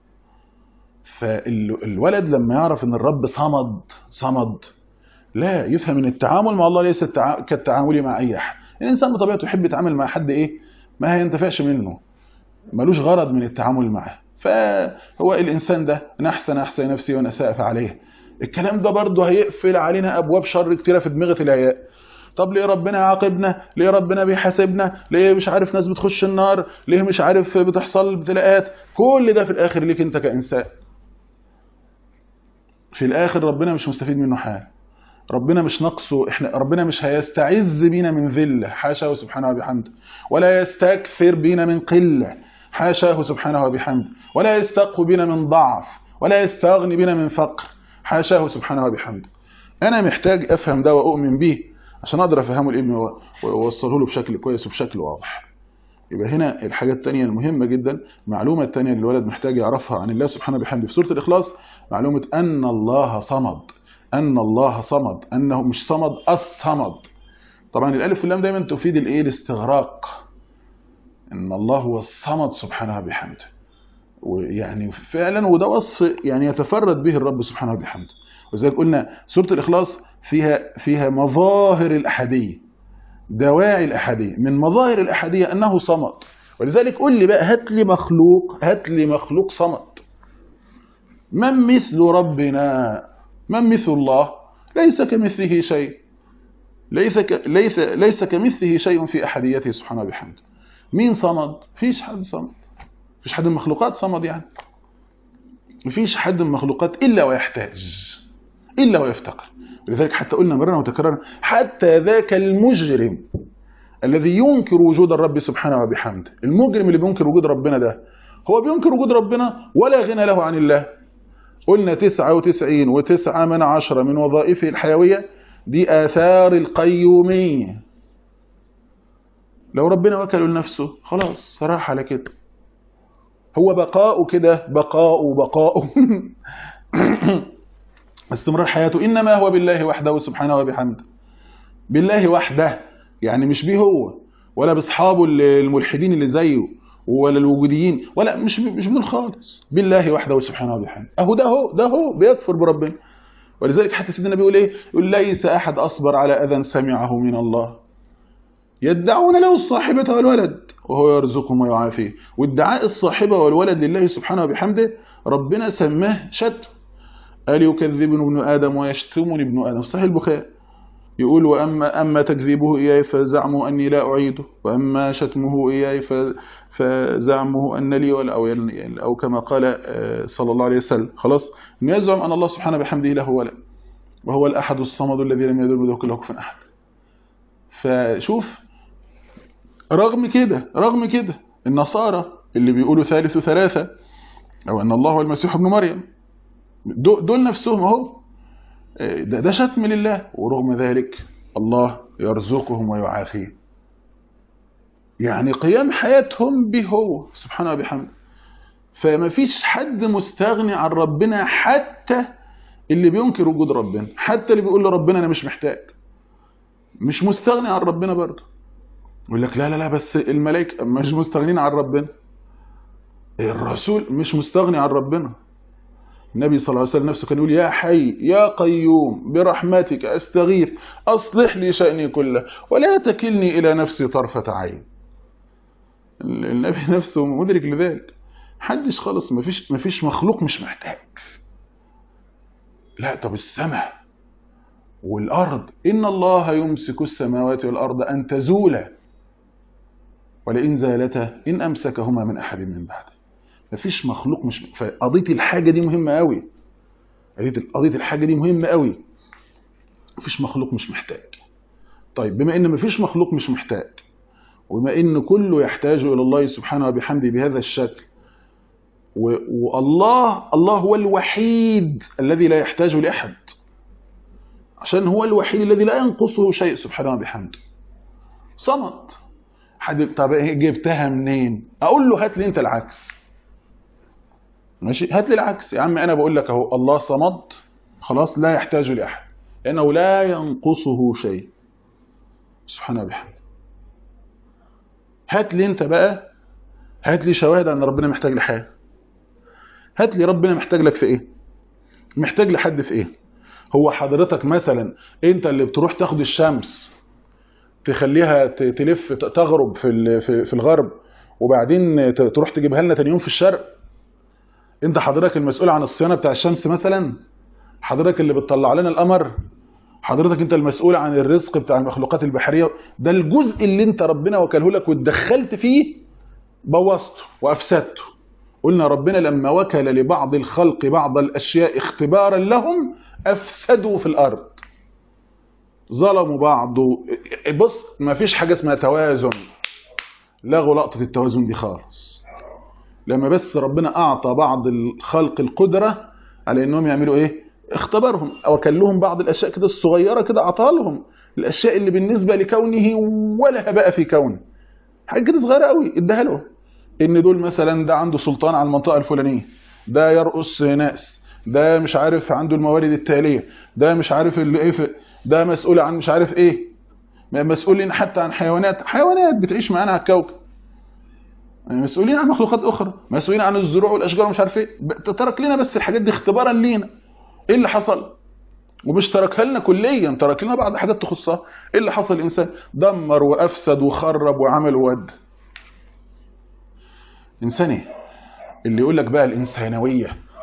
فالولد لما يعرف ان الرب صمد صمد لا يفهم ان التعامل مع الله ليس كالتعامل مع اي احد الانسان بطبيعته يحب يتعامل مع حد ايه ما هينتفعش منه ملوش غرض من التعامل معه فهو الإنسان ده إن أحسن أحسن نفسي وأنا أساء فعليه الكلام ده برضه هيقفل علينا أبواب شر كتيرة في دماغة العياء طب ليه ربنا يعاقبنا ليه ربنا بيحاسبنا ليه مش عارف ناس بتخش النار ليه مش عارف بتحصل ابتلاءات كل ده في الآخر ليك أنت كإنسان في الآخر ربنا مش مستفيد منه حاجة ربنا مش نقصه احنا ربنا مش هيستعز بينا من ذله حاشاه سبحانه وبحمده ولا يستكثر بينا من قله حاشاه سبحانه وبحمده ولا يستقو بنا من ضعف ولا يستغني بنا من فقر حاشاه سبحانه وبحمده انا محتاج افهم ده واؤمن به عشان اقدر افهمه لابني واوصله له بشكل كويس وبشكل واضح يبقى هنا الحاجه الثانيه المهمه جدا المعلومه الثانيه اللي الولد محتاج يعرفها عن الله سبحانه وبحمده في سوره الاخلاص معلومه ان الله صمد ان الله صمد انه مش صمد الصمد طبعا الالف واللام دايما تفيد الايه الاستغراق ان الله هو الصمد سبحانه وبحمده ويعني فعلا وده وصف يعني يتفرد به الرب سبحانه وبحمده وزي قلنا سوره الاخلاص فيها فيها مظاهر الاحاديه دواعي الاحاديه من مظاهر الاحاديه انه صمد ولذلك قل لي بقى هات لي مخلوق هات لي مخلوق صمد من مثل ربنا من مثل الله ليس كمثله شيء ليس ك... ليس ليس كمثله شيء في احديته سبحانه وبحمده مين صمد فيش حد صمد فيش حد من المخلوقات صمد يعني مفيش حد من المخلوقات الا ويحتاج الا ويفتقر ولذلك حتى قلنا مرة وتكررنا حتى ذاك المجرم الذي ينكر وجود الرب سبحانه وبحمده المجرم اللي بينكر وجود ربنا ده هو بينكر وجود ربنا ولا غنى له عن الله قلنا تسعة وتسعين وتسعة من عشرة من وظائفه الحيوية دي آثار القيومية لو ربنا وكله لنفسه خلاص صراحة على كده هو بقاء كده بقاء بقاء استمرار حياته إنما هو بالله وحده سبحانه وبحمده بالله وحده يعني مش بيه هو ولا باصحابه الملحدين اللي زيه ولا الوجوديين ولا مش مش بدول خالص بالله وحده سبحانه وبحمده اهو ده هو ده هو بيكفر بربنا ولذلك حتى سيدنا بيقول ايه يقول ليس احد اصبر على اذى سمعه من الله يدعون له الصاحبة والولد وهو يرزقهم ويعافيه وادعاء الصاحبة والولد لله سبحانه وبحمده ربنا سماه شتم قال يكذبني ابن آدم ويشتمني ابن آدم صحيح البخاري يقول وأما أما تكذيبه إياي فزعمه أني لا أعيده وأما شتمه إياي فزعمه أن لي ولا أو, أو كما قال صلى الله عليه وسلم خلاص يزعم أن الله سبحانه بحمده له ولد وهو الأحد الصمد الذي لم يدل بذلك له كفوا أحد فشوف رغم كده رغم كده النصارى اللي بيقولوا ثالث ثلاثة أو أن الله هو المسيح ابن مريم دول نفسهم اهو ده, ده شتم لله ورغم ذلك الله يرزقهم ويعافيهم يعني قيام حياتهم به هو سبحانه وبحمده فما فيش حد مستغني عن ربنا حتى اللي بينكر وجود ربنا حتى اللي بيقول لربنا انا مش محتاج مش مستغني عن ربنا برضه يقول لك لا لا لا بس الملائكه مش مستغنين عن ربنا الرسول مش مستغني عن ربنا النبي صلى الله عليه وسلم نفسه كان يقول يا حي يا قيوم برحمتك استغيث اصلح لي شأني كله ولا تكلني الى نفسي طرفة عين النبي نفسه مدرك لذلك حدش خالص مفيش مفيش مخلوق مش محتاج لا طب السماء والارض ان الله يمسك السماوات والارض ان تزولا ولئن زالتا ان امسكهما من احد من بعده مفيش مخلوق مش فقضيه الحاجه دي مهمه قوي قضيه الحاجه دي مهمه قوي مفيش مخلوق مش محتاج طيب بما ان مفيش مخلوق مش محتاج وبما ان كله يحتاج الى الله سبحانه وبحمده بهذا الشكل والله الله هو الوحيد الذي لا يحتاج لاحد عشان هو الوحيد الذي لا ينقصه شيء سبحانه وبحمده صمد حد طب جبتها منين اقول له هات لي انت العكس ماشي هات لي العكس يا عم انا بقول لك اهو الله صمد خلاص لا يحتاج لاحد لانه لا ينقصه شيء سبحانه وبحمده هات لي انت بقى هات لي شواهد ان ربنا محتاج لحاجه هات لي ربنا محتاج لك في ايه محتاج لحد في ايه هو حضرتك مثلا انت اللي بتروح تاخد الشمس تخليها تلف تغرب في في الغرب وبعدين تروح تجيبها لنا تاني يوم في الشرق انت حضرتك المسؤول عن الصيانه بتاع الشمس مثلا حضرتك اللي بتطلع لنا القمر حضرتك انت المسؤول عن الرزق بتاع المخلوقات البحريه ده الجزء اللي انت ربنا وكله لك واتدخلت فيه بوظته وافسدته قلنا ربنا لما وكل لبعض الخلق بعض الاشياء اختبارا لهم افسدوا في الارض ظلموا بعض بص ما فيش حاجه اسمها توازن لغوا لقطه التوازن دي خالص لما بس ربنا اعطى بعض الخلق القدره على انهم يعملوا ايه اختبرهم او كان لهم بعض الاشياء كده الصغيره كده اعطاها لهم الاشياء اللي بالنسبه لكونه ولا بقى في كونه حاجه كده صغيره قوي اداها له ان دول مثلا ده عنده سلطان على المنطقه الفلانيه ده يرقص ناس ده مش عارف عنده الموارد التاليه ده مش عارف اللي ايه في- ده مسؤول عن مش عارف ايه مسؤولين حتى عن حيوانات حيوانات بتعيش معانا على الكوكب يعني مسؤولين عن مخلوقات اخرى مسؤولين عن الزروع والاشجار ومش عارف ايه ب- ترك لنا بس الحاجات دي اختبارا لينا ايه اللي حصل ومش تركها لنا كليا ترك لنا بعض الحاجات تخصها ايه اللي حصل الانسان دمر وافسد وخرب وعمل وود انسان ايه اللي يقول لك بقى الانسانويه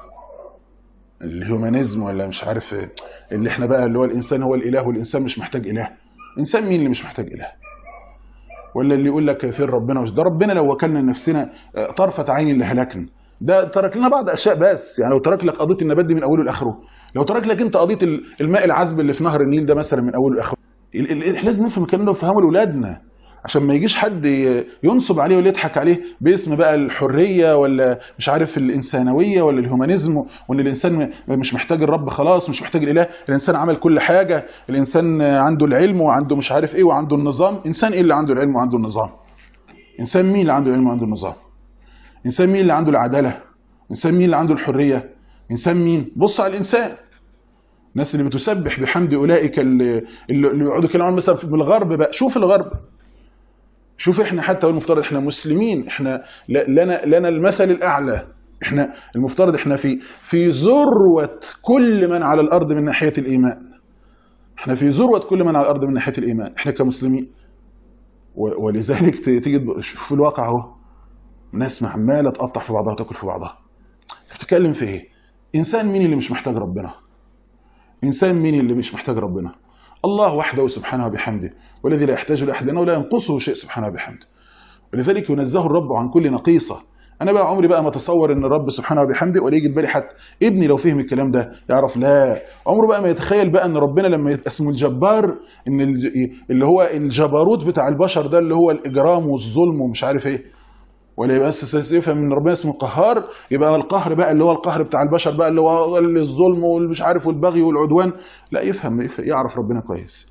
الهيومانيزم ولا مش عارف إيه، اللي احنا بقى اللي هو الانسان هو الاله والانسان مش محتاج اله انسان مين اللي مش محتاج اله ولا اللي يقول لك فين ربنا مش ده ربنا لو وكلنا نفسنا آه، طرفة عين لهلكنا ده ترك لنا بعض اشياء بس يعني لو ترك لك قضيه النبات دي من اوله لاخره لو ترك لك انت قضيه ال- الماء العذب اللي في نهر النيل ده مثلا من اوله لاخره ال- ال- إحنا لازم نفهم الكلام ده ونفهمه لاولادنا عشان ما يجيش حد ي- ينصب عليه ولا يضحك عليه باسم بقى الحريه ولا مش عارف الانسانويه ولا الهيومانيزم وان الانسان م- مش محتاج الرب خلاص مش محتاج الاله الانسان عمل كل حاجه الانسان عنده العلم وعنده مش عارف ايه وعنده النظام انسان ايه اللي عنده العلم وعنده النظام انسان مين اللي عنده العلم وعنده النظام انسان مين اللي عنده العداله انسان مين اللي عنده الحريه انسان مين بص على الانسان الناس اللي بتسبح بحمد اولئك اللي اللي اللي يقعدوا يتكلموا عن مثلا في الغرب بقى شوف الغرب شوف احنا حتى المفترض احنا مسلمين احنا ل- لنا لنا المثل الاعلى احنا المفترض احنا في في ذروه كل من على الارض من ناحيه الايمان احنا في ذروه كل من على الارض من ناحيه الايمان احنا كمسلمين و- ولذلك ت- تيجي تب- شوف الواقع اهو ناس عماله تقطع في بعضها وتاكل في بعضها بتتكلم في ايه انسان مين اللي مش محتاج ربنا انسان مين اللي مش محتاج ربنا الله وحده سبحانه وبحمده والذي لا يحتاج لاحد انه لا ينقصه شيء سبحانه وبحمده ولذلك ينزه الرب عن كل نقيصه انا بقى عمري بقى ما اتصور ان الرب سبحانه وبحمده ولا يجي في بالي حتى ابني لو فهم الكلام ده يعرف لا عمره بقى ما يتخيل بقى ان ربنا لما يبقى اسمه الجبار ان الج- اللي هو الجبروت بتاع البشر ده اللي هو الاجرام والظلم ومش عارف ايه ولا يبقى بس يفهم ان ربنا اسمه قهار يبقى القهر بقى اللي هو القهر بتاع البشر بقى اللي هو الظلم والمش عارف والبغي والعدوان لا يفهم يفهم- يعرف ربنا كويس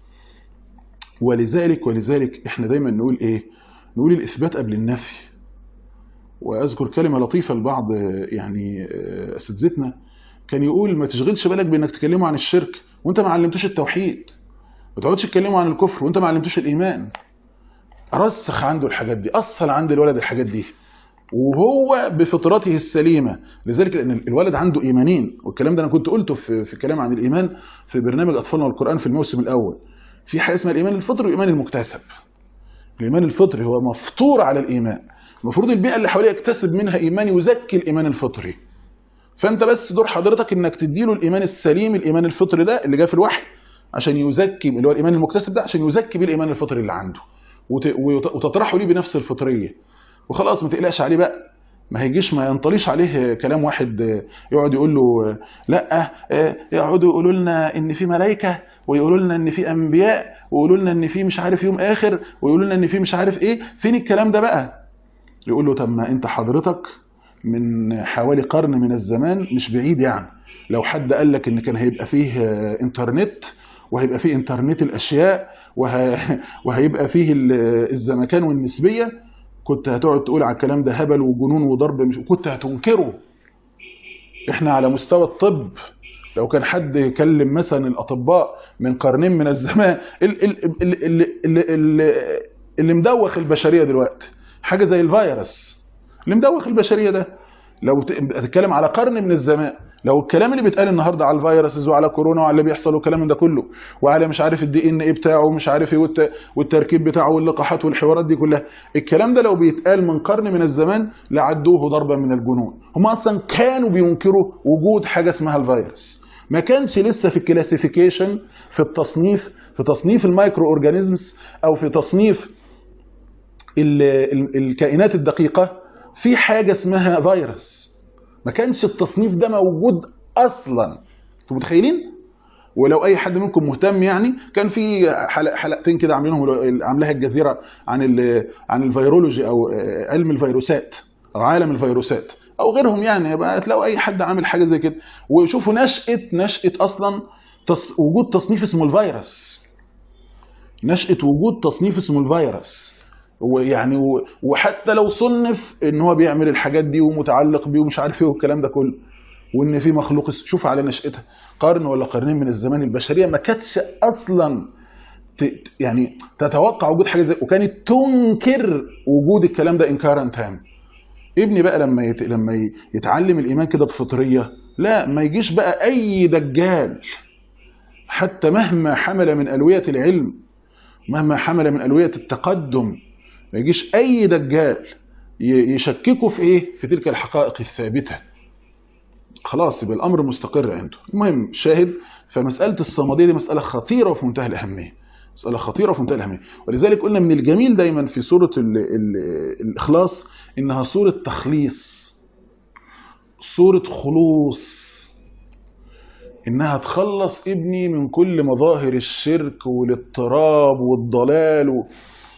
ولذلك ولذلك احنا دايما نقول ايه نقول الاثبات قبل النفي واذكر كلمه لطيفه لبعض آه، يعني آه، اساتذتنا كان يقول ما تشغلش بالك بانك تكلموا عن الشرك وانت ما علمتوش التوحيد ما تقعدش تتكلموا عن الكفر وانت ما علمتوش الايمان رسخ عنده الحاجات دي اصل عند الولد الحاجات دي وهو بفطرته السليمه لذلك لان الولد عنده ايمانين والكلام ده انا كنت قلته في في الكلام عن الايمان في برنامج اطفالنا والقران في الموسم الاول في حاجه اسمها الايمان الفطري والايمان المكتسب الايمان الفطري هو مفطور على الايمان المفروض البيئه اللي حواليه يكتسب منها ايمان يزكي الايمان الفطري فانت بس دور حضرتك انك تديله الايمان السليم الايمان الفطري ده اللي جاء في الوحي عشان يزكي اللي هو الايمان المكتسب ده عشان يزكي بيه الايمان الفطري اللي عنده وت- وت- وتطرحه ليه بنفس الفطريه وخلاص ما تقلقش عليه بقى ما هيجيش ما ينطليش عليه كلام واحد آه، يقعد يقول له آه، لا آه، يقعدوا يقولوا لنا ان في ملائكه ويقولوا لنا ان في انبياء ويقولوا لنا ان في مش عارف يوم اخر ويقولوا لنا ان في مش عارف ايه فين الكلام ده بقى يقول له طب ما انت حضرتك من حوالي قرن من الزمان مش بعيد يعني لو حد قال لك ان كان هيبقى فيه آه، انترنت وهيبقى فيه انترنت الاشياء وه... وهيبقى فيه ال- الزمكان والنسبيه كنت هتقعد تقول على الكلام ده هبل وجنون وضرب مش كنت هتنكره احنا على مستوى الطب لو كان حد يكلم مثلا الاطباء من قرنين من الزمان ال- ال- ال- ال- ال- ال- اللي مدوخ البشريه دلوقتي حاجه زي الفيروس اللي مدوخ البشريه ده لو ت- تتكلم على قرن من الزمان لو الكلام اللي بيتقال النهارده على الفيروسز وعلى كورونا وعلى اللي بيحصل والكلام من ده كله وعلى مش عارف الدي ان ايه بتاعه ومش عارف ايه والت- والتركيب بتاعه واللقاحات والحوارات دي كلها الكلام ده لو بيتقال من قرن من الزمان لعدوه ضربا من الجنون هم اصلا كانوا بينكروا وجود حاجه اسمها الفيروس ما كانش لسه في الكلاسيفيكيشن في التصنيف في تصنيف المايكرو اورجانيزمز او في تصنيف ال- ال- الكائنات الدقيقه في حاجه اسمها فيروس ما كانش التصنيف ده موجود اصلا انتوا متخيلين ولو اي حد منكم مهتم يعني كان في حلق حلقتين كده عاملينهم عاملاها الجزيره عن ال- عن الفيرولوجي او علم الفيروسات او عالم الفيروسات او غيرهم يعني يبقى تلاقوا اي حد عامل حاجه زي كده وشوفوا نشاه نشاه اصلا تص... وجود تصنيف اسمه الفيروس نشاه وجود تصنيف اسمه الفيروس ويعني و... وحتى لو صنف ان هو بيعمل الحاجات دي ومتعلق بيه ومش عارف ايه والكلام ده كله وان في مخلوق شوف على نشاتها قرن ولا قرنين من الزمان البشريه ما كانتش اصلا ت... يعني تتوقع وجود حاجه زي وكانت تنكر وجود الكلام ده انكارا تام ابني بقى لما يت... لما يتعلم الايمان كده بفطريه لا ما يجيش بقى اي دجال حتى مهما حمل من الويه العلم مهما حمل من الويه التقدم ما يجيش اي دجال يشككوا في ايه في تلك الحقائق الثابته خلاص يبقى الامر مستقر عنده المهم شاهد فمساله الصمديه دي مساله خطيره وفي منتهى الاهميه مساله خطيره وفي منتهى الاهميه ولذلك قلنا من الجميل دايما في سوره ال ال الاخلاص انها سوره تخليص سوره خلوص انها تخلص ابني من كل مظاهر الشرك والاضطراب والضلال و...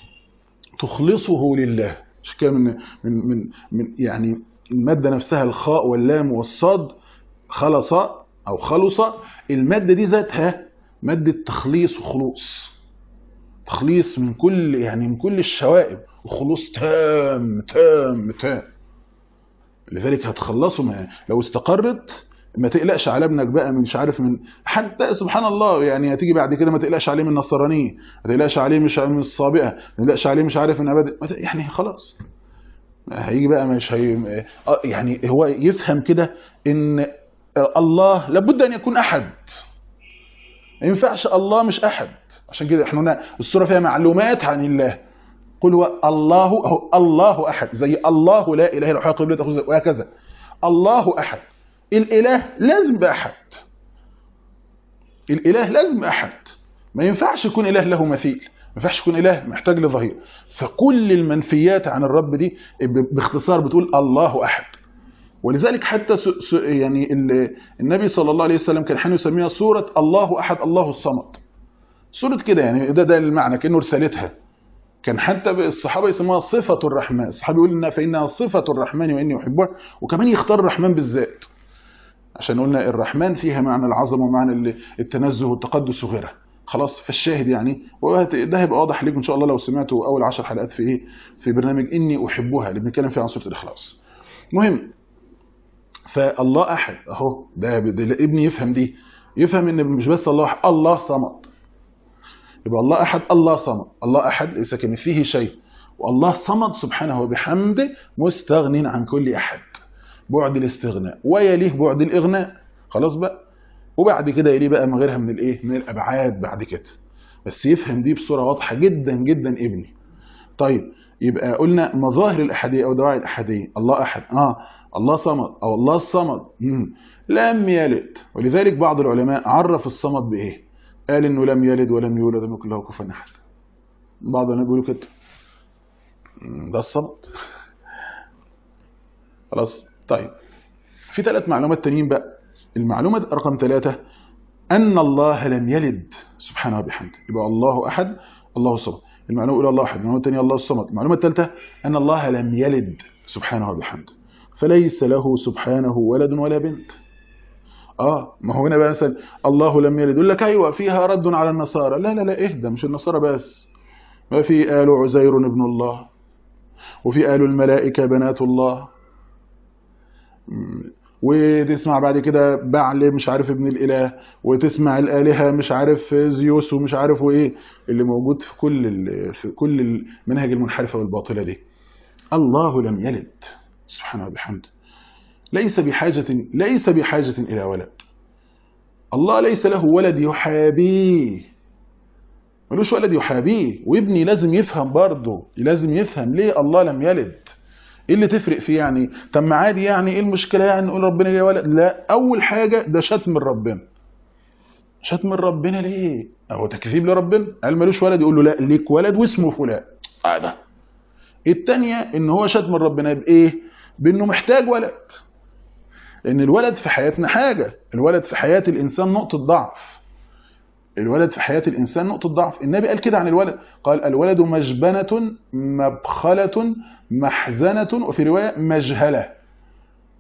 تخلصه لله مش كده من من من من يعني الماده نفسها الخاء واللام والصاد خلص او خلص الماده دي ذاتها ماده تخليص وخلوص تخليص من كل يعني من كل الشوائب وخلوص تام تام تام لذلك هتخلصوا ما لو استقرت ما تقلقش على ابنك بقى من مش عارف من حتى سبحان الله يعني هتيجي بعد كده ما تقلقش عليه من النصرانيه ما تقلقش عليه مش من الصابئه ما تقلقش عليه مش عارف من ابد يعني خلاص هيجي بقى مش هي يعني هو يفهم كده ان الله لابد ان يكون احد ما ينفعش الله مش احد عشان كده احنا قلنا السوره فيها معلومات عن الله قل هو الله هو الله احد زي الله لا اله الا هو قبلته وهكذا الله احد الاله لازم يبقى احد الاله لازم احد ما ينفعش يكون اله له مثيل ما ينفعش يكون اله محتاج لظهير فكل المنفيات عن الرب دي باختصار بتقول الله احد ولذلك حتى يعني النبي صلى الله عليه وسلم كان حين يسميها سوره الله احد الله الصمد سوره كده يعني ده ده المعنى كانه رسالتها كان حتى الصحابه يسموها صفه الرحمن الصحابي يقول لنا فانها صفه الرحمن واني احبها وكمان يختار الرحمن بالذات عشان قلنا الرحمن فيها معنى العظمه ومعنى التنزه والتقدس وغيرها خلاص فالشاهد يعني وده هيبقى واضح لكم ان شاء الله لو سمعتوا اول عشر حلقات في ايه في برنامج اني احبها اللي بنتكلم فيه عن سوره الاخلاص المهم فالله احد اهو ده, ده ابني يفهم دي يفهم ان مش بس الله أحد الله صمد يبقى الله احد الله صمد الله احد ليس كمثله شيء والله صمد سبحانه وبحمده مستغن عن كل احد بعد الاستغناء ويليه بعد الاغناء خلاص بقى وبعد كده يليه بقى من غيرها من الايه من الابعاد بعد كده بس يفهم دي بصوره واضحه جدا جدا ابني طيب يبقى قلنا مظاهر الاحاديه او دواعي الاحاديه الله احد اه الله صمد او الله الصمد مم. لم يلد ولذلك بعض العلماء عرف الصمد بايه قال انه لم يلد ولم يولد ولم يكن له كفوا احد بعض العلماء بيقولوا كده ده الصمد خلاص طيب في ثلاث معلومات تانيين بقى المعلومة رقم ثلاثة أن الله لم يلد سبحانه وبحمده يبقى الله أحد الله الصمد المعلومة الأولى الله أحد المعلومة الثانية الله الصمد المعلومة الثالثة أن الله لم يلد سبحانه وبحمده فليس له سبحانه ولد ولا بنت اه ما هو هنا بقى مثلا الله لم يلد يقول لك ايوه فيها رد على النصارى لا لا لا اهدى مش النصارى بس ما في آل عزير ابن الله وفي آل الملائكة بنات الله وتسمع بعد كده بعل مش عارف ابن الاله وتسمع الالهه مش عارف زيوس ومش عارف وايه اللي موجود في كل في كل المنهج المنحرفه والباطله دي الله لم يلد سبحانه وبحمده ليس بحاجه ليس بحاجه الى ولد الله ليس له ولد يحابيه ملوش ولد يحابيه وابني لازم يفهم برضه لازم يفهم ليه الله لم يلد ايه اللي تفرق فيه يعني طب ما عادي يعني ايه المشكله يعني نقول ربنا ليه ولد لا اول حاجه ده شتم من ربنا شتم من ربنا ليه هو تكذيب لربنا قال ملوش ولد يقول له لا ليك ولد واسمه فلان اه ده الثانيه ان هو شتم من ربنا بايه بانه محتاج ولد لان الولد في حياتنا حاجه الولد في حياه الانسان نقطه ضعف الولد في حياة الإنسان نقطة ضعف النبي قال كده عن الولد قال الولد مجبنة مبخلة محزنة وفي رواية مجهلة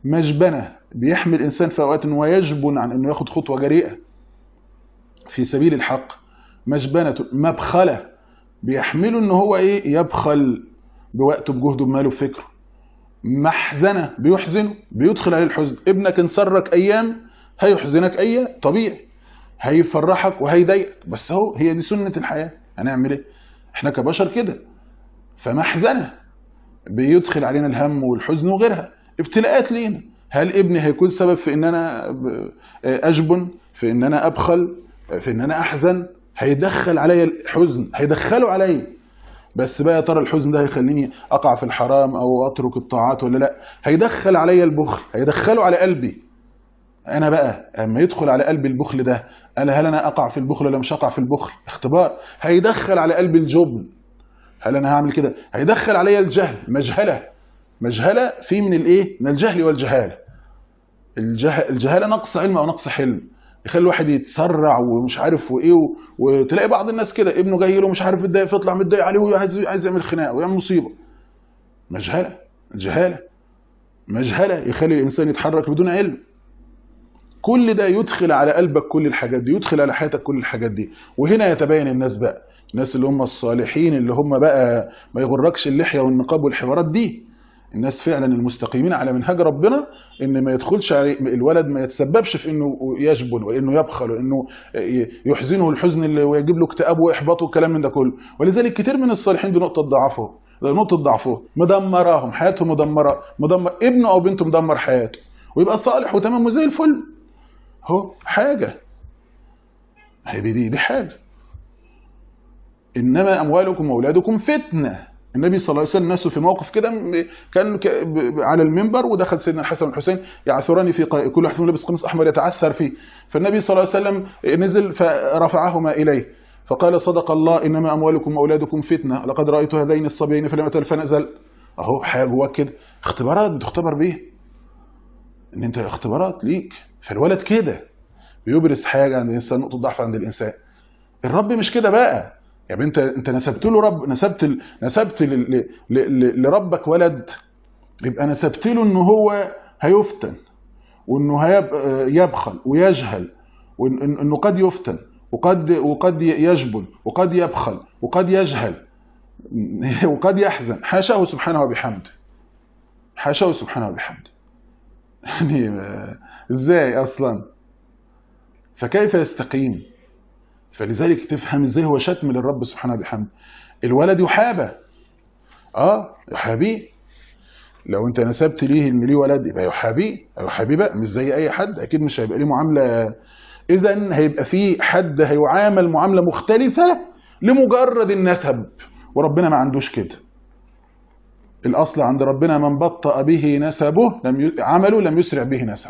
مجبنة بيحمل الإنسان في أوقات أنه يجبن عن أنه ياخد خطوة جريئة في سبيل الحق مجبنة مبخلة بيحمله أنه هو إيه يبخل بوقته بجهده بماله بفكره محزنة بيحزنه بيدخل عليه الحزن ابنك انسرك أيام هيحزنك أيام طبيعي هيفرحك وهيضايقك بس هو هي دي سنة الحياة هنعمل ايه احنا كبشر كده فمحزنة بيدخل علينا الهم والحزن وغيرها ابتلاءات لينا هل ابني هيكون سبب في ان انا اجبن في ان انا ابخل في ان انا احزن هيدخل عليا الحزن هيدخله عليا بس بقى يا ترى الحزن ده هيخليني اقع في الحرام او اترك الطاعات ولا لا هيدخل عليا البخل هيدخله على قلبي انا بقى اما يدخل على قلبي البخل ده انا هل انا اقع في البخل ولا مش اقع في البخل اختبار هيدخل على قلبي الجبن هل انا هعمل كده هيدخل عليا الجهل مجهله مجهله في من الايه من الجهل والجهاله الجهل الجهاله نقص علم او نقص حلم يخلي الواحد يتسرع ومش عارف وايه وتلاقي بعض الناس كده ابنه جاي له مش عارف يتضايق فيطلع متضايق عليه وعايز عايز يعمل خناقه ويعمل مصيبه مجهله الجهاله مجهله يخلي الانسان يتحرك بدون علم كل ده يدخل على قلبك كل الحاجات دي يدخل على حياتك كل الحاجات دي وهنا يتبين الناس بقى الناس اللي هم الصالحين اللي هم بقى ما يغركش اللحيه والنقاب والحوارات دي الناس فعلا المستقيمين على منهج ربنا ان ما يدخلش عليه الولد ما يتسببش في انه يجبن وانه يبخل وانه يحزنه الحزن اللي ويجيب له اكتئاب واحباط والكلام من ده كله ولذلك كتير من الصالحين دي نقطه ضعفهم نقطه ضعفهم مدمراهم حياتهم مدمره مدمر ابنه او بنته مدمر حياته ويبقى صالح وتمام وزي الفل هو حاجه هي دي دي, دي حاجه انما اموالكم واولادكم فتنه النبي صلى الله عليه وسلم نفسه في موقف كده كان على المنبر ودخل سيدنا الحسن والحسين يعثران في قائد كل واحد فيهم لابس قميص احمر يتعثر فيه فالنبي صلى الله عليه وسلم نزل فرفعهما اليه فقال صدق الله انما اموالكم واولادكم فتنه لقد رايت هذين الصبيين فلم اتل فنزل اهو حاجه جواك كده اختبارات بتختبر بيها ان انت اختبارات ليك فالولد كده بيبرز حاجه عند الانسان نقطه ضعف عند الانسان الرب مش كده بقى يعني انت انت نسبت له رب نسبت ال... نسبت ل... ل... ل... لربك ولد يبقى نسبت له ان هو هيفتن وانه هيب... يبخل ويجهل وانه قد يفتن وقد وقد يجبن وقد يبخل وقد يجهل وقد يحزن حاشاه سبحانه وبحمده حاشاه سبحانه وبحمده يعني ازاي اصلا فكيف يستقيم فلذلك تفهم ازاي هو شتم للرب سبحانه وبحمده الولد يحابى اه يحابيه لو انت نسبت ليه ان ليه ولد يبقى يحابيه يحابيه بقى مش زي اي حد اكيد مش هيبقى ليه معامله اذا هيبقى في حد هيعامل معامله مختلفه لمجرد النسب وربنا ما عندوش كده الاصل عند ربنا من بطأ به نسبه لم ي... عمله لم يسرع به نسبه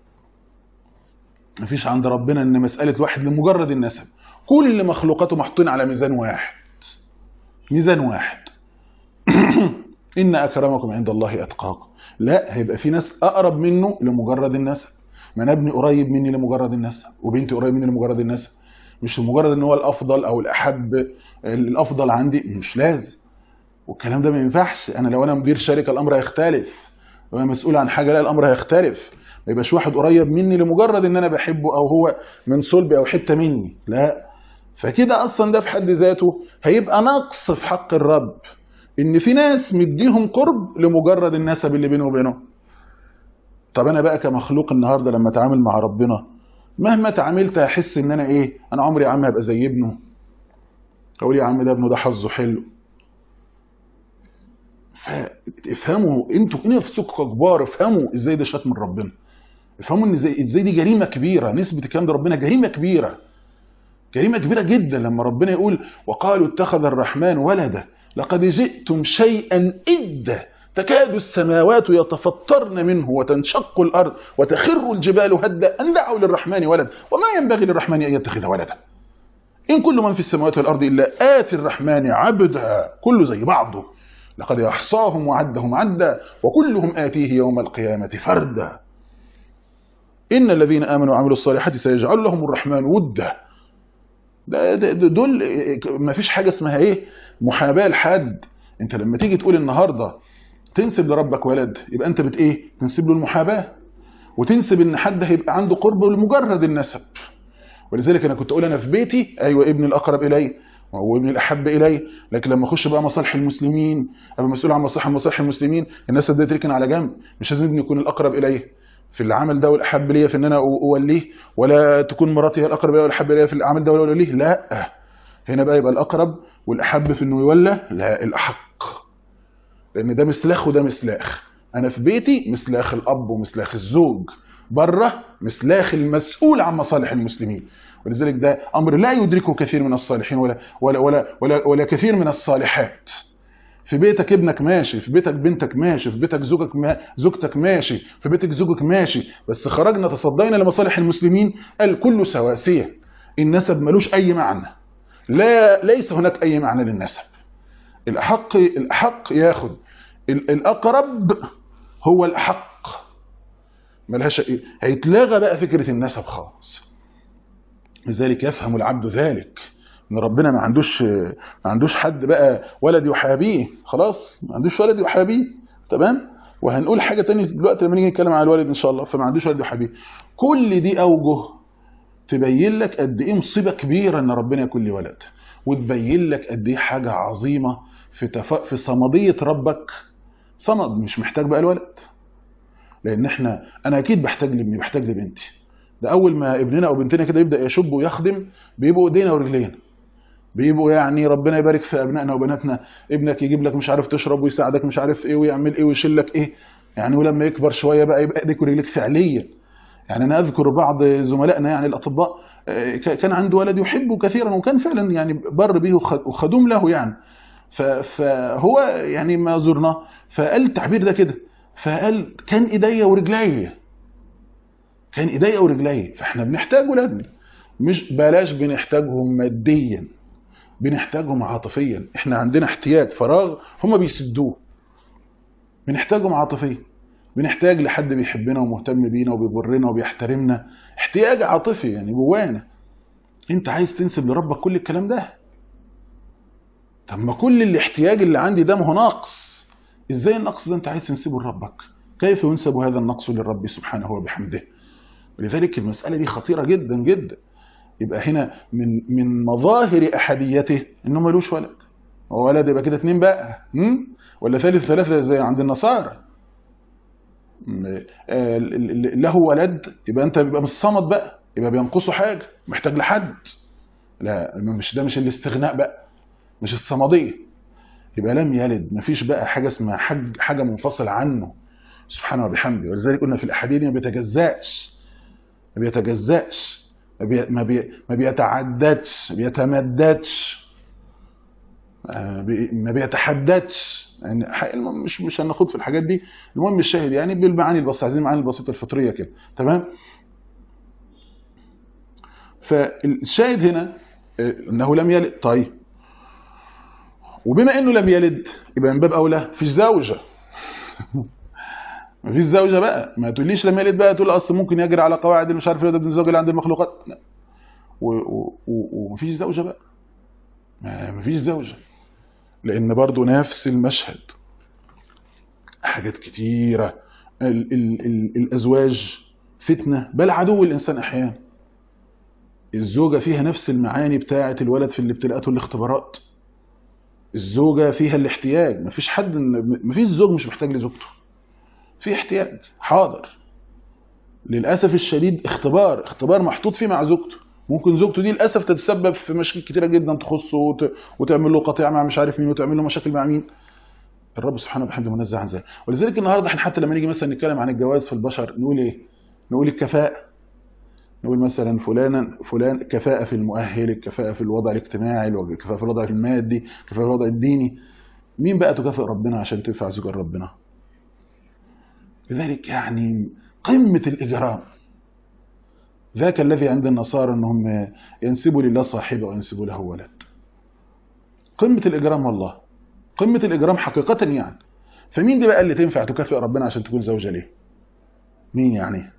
مفيش عند ربنا ان مساله واحد لمجرد النسب كل مخلوقاته محطوطين على ميزان واحد ميزان واحد ان اكرمكم عند الله اتقاكم لا هيبقى في ناس اقرب منه لمجرد النسب ما انا ابني قريب مني لمجرد النسب وبنتي قريب مني لمجرد النسب مش لمجرد ان هو الافضل او الاحب الافضل عندي مش لازم والكلام ده ما ينفعش انا لو انا مدير شركه الامر هيختلف لو انا مسؤول عن حاجه لا الامر هيختلف ما يبقاش واحد قريب مني لمجرد ان انا بحبه او هو من صلبي او حته مني لا فكده اصلا ده في حد ذاته هيبقى نقص في حق الرب ان في ناس مديهم قرب لمجرد النسب اللي بينه وبينه طب انا بقى كمخلوق النهارده لما اتعامل مع ربنا مهما تعاملت هحس ان انا ايه انا عمري يا عم هبقى زي ابنه اقول يا عم ده ابنه ده حظه حلو فافهموا انتوا نفسكم كبار افهموا ازاي ده شتم من ربنا افهموا ان ازاي ازاي دي جريمه كبيره نسبه الكلام ده ربنا جريمه كبيره جريمه كبيره جدا لما ربنا يقول وقالوا اتخذ الرحمن ولدا لقد جئتم شيئا إدا تكاد السماوات يتفطرن منه وتنشق الأرض وتخر الجبال هدا أن دعوا للرحمن ولد وما ينبغي للرحمن أن يتخذ ولدا إن كل من في السماوات والأرض إلا آتي الرحمن عبدا كله زي بعضه لقد أحصاهم وعدهم عدا وكلهم آتيه يوم القيامة فردا إن الذين آمنوا وعملوا الصالحات سيجعل لهم الرحمن ودا دول ما فيش حاجة اسمها ايه محاباة لحد انت لما تيجي تقول النهاردة تنسب لربك ولد يبقى انت بت ايه تنسب له المحاباه وتنسب ان حد هيبقى عنده قرب لمجرد النسب ولذلك انا كنت اقول انا في بيتي ايوه ابني الاقرب الي وابني الاحب الي لكن لما اخش بقى مصالح المسلمين ابقى مسؤول عن مصالح مصالح المسلمين النسب ده يتركن على جنب مش لازم ابني يكون الاقرب الي في العمل ده والاحب ليا في ان انا اوليه ولا تكون مراتي هي الاقرب الي والاحب الي في العمل ده ولا اوليه لا هنا بقى يبقى الاقرب والاحب في انه يولى لا الاحق لان ده مسلاخ وده مسلاخ انا في بيتي مسلاخ الاب ومسلاخ الزوج بره مسلاخ المسؤول عن مصالح المسلمين ولذلك ده امر لا يدركه كثير من الصالحين ولا ولا ولا ولا, ولا كثير من الصالحات في بيتك ابنك ماشي في بيتك بنتك ماشي في بيتك زوجك ما زوجتك ماشي في بيتك زوجك ماشي بس خرجنا تصدينا لمصالح المسلمين الكل سواسيه النسب ملوش اي معنى لا ليس هناك اي معنى للنسب الاحق الاحق ياخد الاقرب هو الاحق ملهاش ايه هيتلغى بقى فكره النسب خالص لذلك يفهم العبد ذلك ان ربنا ما عندوش ما عندوش حد بقى ولد يحابيه خلاص ما عندوش ولد يحابيه تمام وهنقول حاجه تانية دلوقتي لما نيجي نتكلم على الوالد ان شاء الله فما عندوش ولد يحابيه كل دي اوجه تبين لك قد ايه مصيبه كبيره ان ربنا يكون لي ولد وتبين لك قد ايه حاجه عظيمه في تف... في صمديه ربك صمد مش محتاج بقى الولد لان احنا انا اكيد بحتاج لابني بحتاج لبنتي ده اول ما ابننا او بنتنا كده يبدا يشب ويخدم بيبقوا ايدينا ورجلينا بيبقوا يعني ربنا يبارك في ابنائنا وبناتنا ابنك يجيب لك مش عارف تشرب ويساعدك مش عارف ايه ويعمل ايه ويشيل لك ايه يعني ولما يكبر شويه بقى يبقى ايديك ورجليك فعليا يعني انا اذكر بعض زملائنا يعني الاطباء كان عنده ولد يحبه كثيرا وكان فعلا يعني بر به وخدوم له يعني فهو يعني ما زرناه فقال التعبير ده كده فقال كان ايديا ورجليا كان ايديا ورجليا فاحنا بنحتاج ولادنا مش بلاش بنحتاجهم ماديا بنحتاجهم عاطفيا احنا عندنا احتياج فراغ هم بيسدوه بنحتاجهم عاطفيا بنحتاج لحد بيحبنا ومهتم بينا وبيبرنا وبيحترمنا احتياج عاطفي يعني جوانا انت عايز تنسب لربك كل الكلام ده طب ما كل الاحتياج اللي عندي ده ما هو ناقص ازاي النقص ده انت عايز تنسبه لربك كيف ينسب هذا النقص للرب سبحانه وبحمده ولذلك المسألة دي خطيرة جدا جدا يبقى هنا من من مظاهر أحديته إنه ملوش ولد هو ولد يبقى كده اتنين بقى م? ولا ثالث ثلاثة زي عند النصارى له ولد يبقى أنت بيبقى مش صمد بقى يبقى بينقصه حاجة محتاج لحد لا مش ده مش الاستغناء بقى مش الصمدية يبقى لم يلد مفيش بقى حاجة اسمها حاج حاجة منفصلة عنه سبحانه وبحمده ولذلك قلنا في الأحاديث ما بيتجزأش ما بيتجزأش ما, بي... ما, بي... ما بيتعددش ما بيتمددش ما بيتحددش يعني مش مش هناخد في الحاجات دي المهم الشاهد يعني بالمعاني البسيطه عايزين المعاني البسيطه الفطريه كده تمام فالشاهد هنا انه لم يلد طيب وبما انه لم يلد يبقى من باب اولى في زوجه مفيش زوجه بقى ما تقوليش لم يلد بقى تقول اصل ممكن يجري على قواعد مش عارف ابن الزوج اللي عند المخلوقات ومفيش زوجه بقى مفيش زوجه لان برضو نفس المشهد حاجات كتيره ال ال ال الازواج فتنه بل عدو الانسان احيانا الزوجه فيها نفس المعاني بتاعه الولد في الابتلاءات والاختبارات الزوجه فيها الاحتياج مفيش حد مفيش زوج مش محتاج لزوجته في احتياج حاضر للاسف الشديد اختبار اختبار محطوط فيه مع زوجته ممكن زوجته دي للاسف تتسبب في مشاكل كتيره جدا تخصه وت... وتعمل له قطيع مع مش عارف مين وتعمل له مشاكل مع مين الرب سبحانه وبحمده منزه عن ذلك ولذلك النهارده احنا حتى لما نيجي مثلا نتكلم عن الجواز في البشر نقول ايه نقول الكفاءه نقول مثلا فلانا فلان كفاءه في المؤهل الكفاءه في الوضع الاجتماعي الكفاءه في الوضع المادي الكفاءه في الوضع الديني مين بقى تكافئ ربنا عشان تنفع زوج ربنا لذلك يعني قمة الإجرام ذاك الذي عند النصارى أنهم ينسبوا لله صاحبه وينسبوا له ولد قمة الإجرام والله قمة الإجرام حقيقة يعني فمين دي بقى اللي تنفع تكافئ ربنا عشان تكون زوجة ليه مين يعني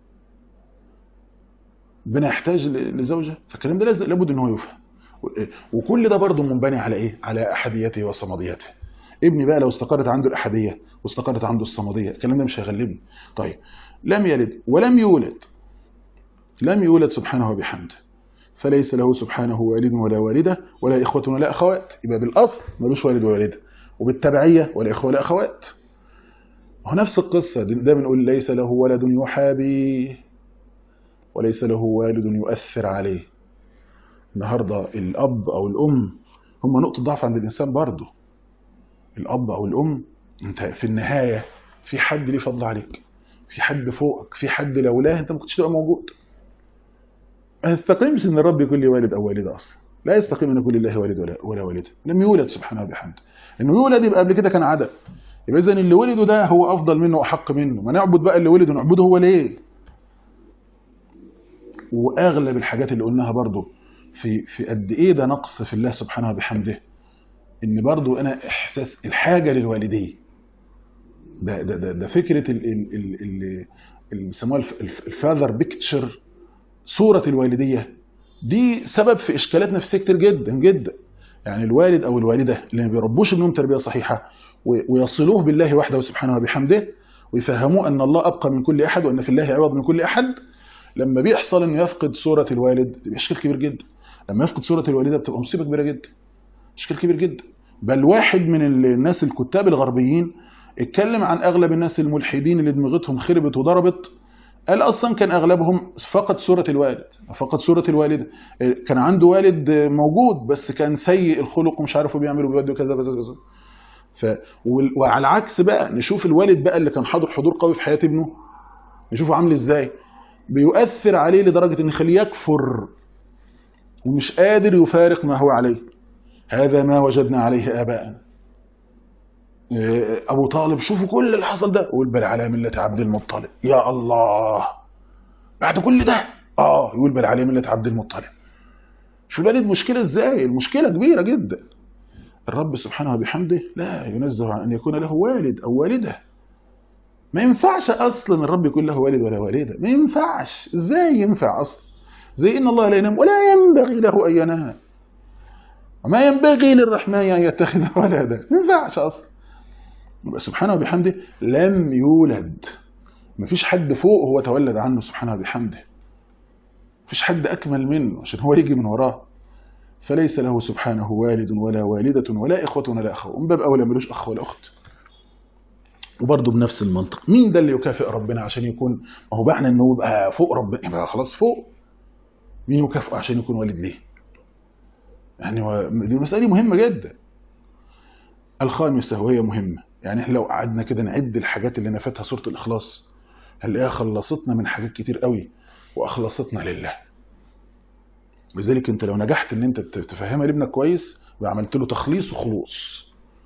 ربنا يحتاج لزوجة فالكلام ده لابد ان هو يفهم وكل ده برضه منبني على ايه على احديته وصمديته ابني بقى لو استقرت عنده الاحاديه واستقرت عنده الصمديه الكلام ده مش هيغلبني طيب لم يلد ولم يولد لم يولد سبحانه وبحمده فليس له سبحانه والد ولا والده ولا اخوه ولا اخوات يبقى بالاصل ملوش والد ولا والده وبالتبعيه ولا اخوه ولا اخوات هو نفس القصه ده بنقول ليس له ولد يحابيه وليس له والد يؤثر عليه النهارده الاب او الام هم نقطه ضعف عند الانسان برضه الاب او الام انت في النهايه في حد ليه فضل عليك في حد فوقك في حد لولاه انت ما كنتش تبقى موجود ما يستقيمش ان الرب يكون لي والد او والده اصلا لا يستقيم ان يكون لله والد ولا ولا والده لم يولد سبحانه وبحمده انه يولد يبقى قبل كده كان عدم يبقى اذا اللي ولده ده هو افضل منه واحق منه ما نعبد بقى اللي ولده نعبده هو ليه واغلب الحاجات اللي قلناها برضو في في قد ايه ده نقص في الله سبحانه وبحمده ان برضو انا احساس الحاجه للوالدين ده ده ده, ده فكره ال ال ال ال اللي بيسموها الفاذر بيكتشر صوره الوالديه دي سبب في اشكالات نفسيه كتير جدا جدا يعني الوالد او الوالده اللي ما بيربوش ابنهم تربيه صحيحه ويصلوه بالله وحده سبحانه وبحمده ويفهموه ان الله ابقى من كل احد وان في الله عوض من كل احد لما بيحصل انه يفقد صوره الوالد بيبقى اشكال كبير جدا لما يفقد صوره الوالده بتبقى مصيبه كبيره جدا اشكال كبير جدا بل واحد من الناس الكتاب الغربيين اتكلم عن اغلب الناس الملحدين اللي دماغتهم خربت وضربت قال اصلا كان اغلبهم فقد صوره الوالد فقد صوره الوالده كان عنده والد موجود بس كان سيء الخلق ومش عارف بيعمل وبيودي وكذا كذا كذا ف وعلى العكس بقى نشوف الوالد بقى اللي كان حاضر حضور قوي في حياه ابنه نشوفه عامل ازاي بيؤثر عليه لدرجه ان يخليه يكفر ومش قادر يفارق ما هو عليه هذا ما وجدنا عليه اباءنا ابو طالب شوفوا كل اللي حصل ده يقول بل على مله عبد المطلب يا الله بعد كل ده اه يقول بل على مله عبد المطلب شوف الوالد مشكله ازاي المشكله كبيره جدا الرب سبحانه وبحمده لا ينزه عن ان يكون له والد او والده ما ينفعش اصلا الرب يكون له والد ولا والده ما ينفعش ازاي ينفع اصلا زي ان الله لا ينام ولا ينبغي له ان ينام وما ينبغي للرحمن ان يتخذ ولدا ما ينفعش اصلا يبقى سبحانه وبحمده لم يولد ما فيش حد فوق هو تولد عنه سبحانه وبحمده فيش حد اكمل منه عشان هو يجي من وراه فليس له سبحانه والد ولا والدة ولا إخوة ولا أخوة ومن باب أولى ملوش أخ ولا أخت وبرضه بنفس المنطق مين ده اللي يكافئ ربنا عشان يكون ما هو معنى انه يبقى فوق ربنا يبقى خلاص فوق مين يكافئه عشان يكون والد ليه يعني دي مسألة مهمة جدا الخامسة وهي مهمة يعني احنا لو قعدنا كده نعد الحاجات اللي نفتها سورة الإخلاص هنلاقيها خلصتنا من حاجات كتير قوي وأخلصتنا لله لذلك انت لو نجحت ان انت تفهمها لابنك كويس وعملت له تخليص وخلوص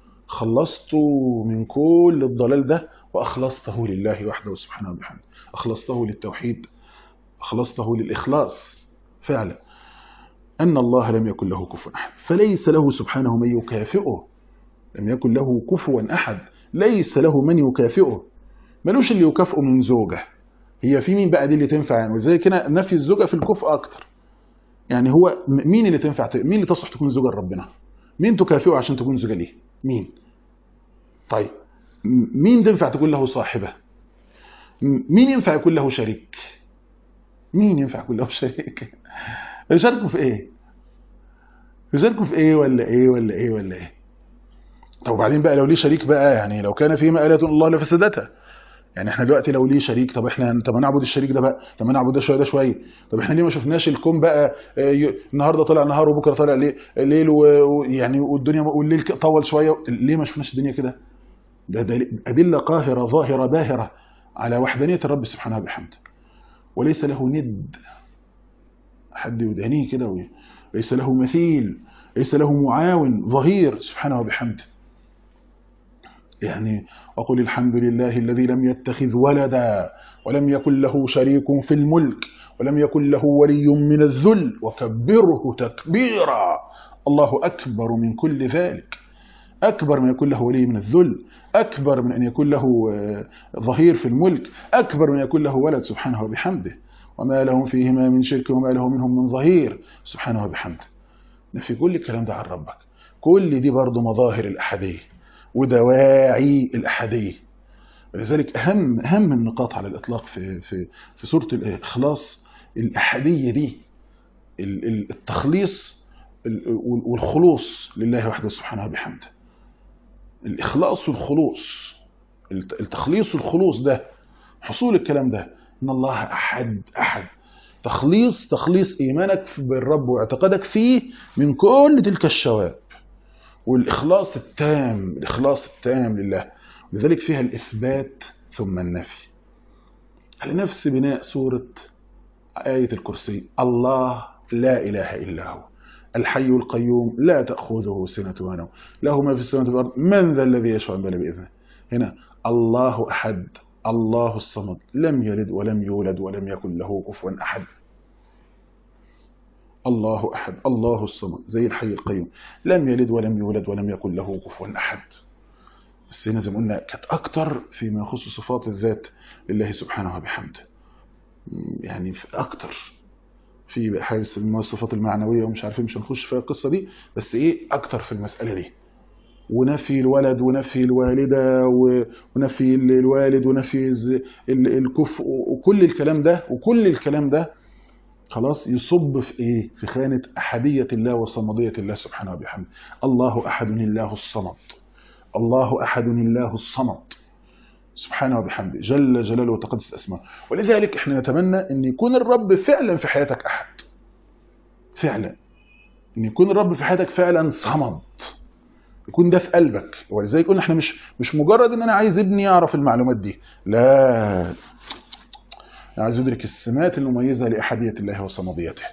خلصته من كل الضلال ده واخلصته لله وحده سبحانه وبحمده اخلصته للتوحيد اخلصته للاخلاص فعلا ان الله لم يكن له كفوا احد فليس له سبحانه من يكافئه لم يكن له كفوا احد ليس له من يكافئه ملوش اللي يكافئه من زوجه هي في مين بقى دي اللي تنفع يعني وزي كده نفي الزوجه في الكفء اكتر يعني هو مين اللي تنفع مين اللي تصلح تكون زوجة لربنا مين تكافئه عشان تكون زوجة ليه مين طيب مين تنفع تكون له صاحبة مين ينفع يكون له شريك مين ينفع يكون له شريك يشاركوا في ايه يشاركوا في ايه ولا ايه ولا ايه ولا ايه طب وبعدين بقى لو ليه شريك بقى يعني لو كان فيه مآلة الله لفسدتها يعني احنا دلوقتي لو ليه شريك طب احنا طب نعبد الشريك ده بقى طب نعبد ده شويه ده شويه طب احنا ليه ما شفناش الكون بقى اه النهارده طلع نهار وبكره طلع ليه ليل ويعني والدنيا والليل طول شويه ليه ما شفناش الدنيا كده ده, ده ادله قاهره ظاهره باهره على وحدانيه الرب سبحانه وبحمده وليس له ند حد يدانيه كده ليس له مثيل ليس له معاون ظهير سبحانه وبحمده يعني وقل الحمد لله الذي لم يتخذ ولدا ولم يكن له شريك في الملك ولم يكن له ولي من الذل وكبره تكبيرا الله أكبر من كل ذلك أكبر من يكون له ولي من الذل أكبر من أن يكون له ظهير في الملك أكبر من يكون له ولد سبحانه وبحمده وما لهم فيهما من شرك وما له منهم من ظهير سبحانه وبحمده في كل الكلام ده عن ربك كل دي برضه مظاهر الأحدية ودواعي الأحدية ولذلك أهم أهم النقاط على الإطلاق في في في سورة الإخلاص الأحدية دي ال- ال- التخليص ال- وال- والخلوص لله وحده سبحانه وبحمده الإخلاص والخلوص الت- التخليص والخلوص ده حصول الكلام ده إن الله أحد أحد تخليص تخليص إيمانك بالرب واعتقادك فيه من كل تلك الشوائب والإخلاص التام الإخلاص التام لله لذلك فيها الإثبات ثم النفي على نفس بناء سورة آية الكرسي الله لا إله إلا هو الحي القيوم لا تأخذه سنة ونوم له ما في السماوات والأرض من ذا الذي يشفع عنده بإذنه هنا الله أحد الله الصمد لم يلد ولم يولد ولم يكن له كفوا أحد الله أحد الله الصمد زي الحي القيوم لم يلد ولم يولد ولم يكن له كفوا أحد بس هنا زي ما قلنا كانت أكتر فيما يخص صفات الذات لله سبحانه وبحمده يعني في أكتر في حاجة اسمها الصفات المعنوية ومش عارفين مش هنخش في القصة دي بس إيه أكتر في المسألة دي ونفي الولد ونفي الوالدة و- ونفي الوالد ونفي الز- ال- الكفء وكل الكلام ده وكل الكلام ده خلاص يصب في ايه في خانة أحدية الله وصمدية الله سبحانه وبحمده الله أحد الله الصمد الله أحد الله الصمد سبحانه وبحمده جل جلاله وتقدس اسماء ولذلك احنا نتمنى ان يكون الرب فعلا في حياتك أحد فعلا ان يكون الرب في حياتك فعلا صمد يكون ده في قلبك ولذلك قلنا احنا مش مش مجرد ان انا عايز ابني يعرف المعلومات دي لا انا عايز يدرك السمات المميزه لاحديه الله وصمديته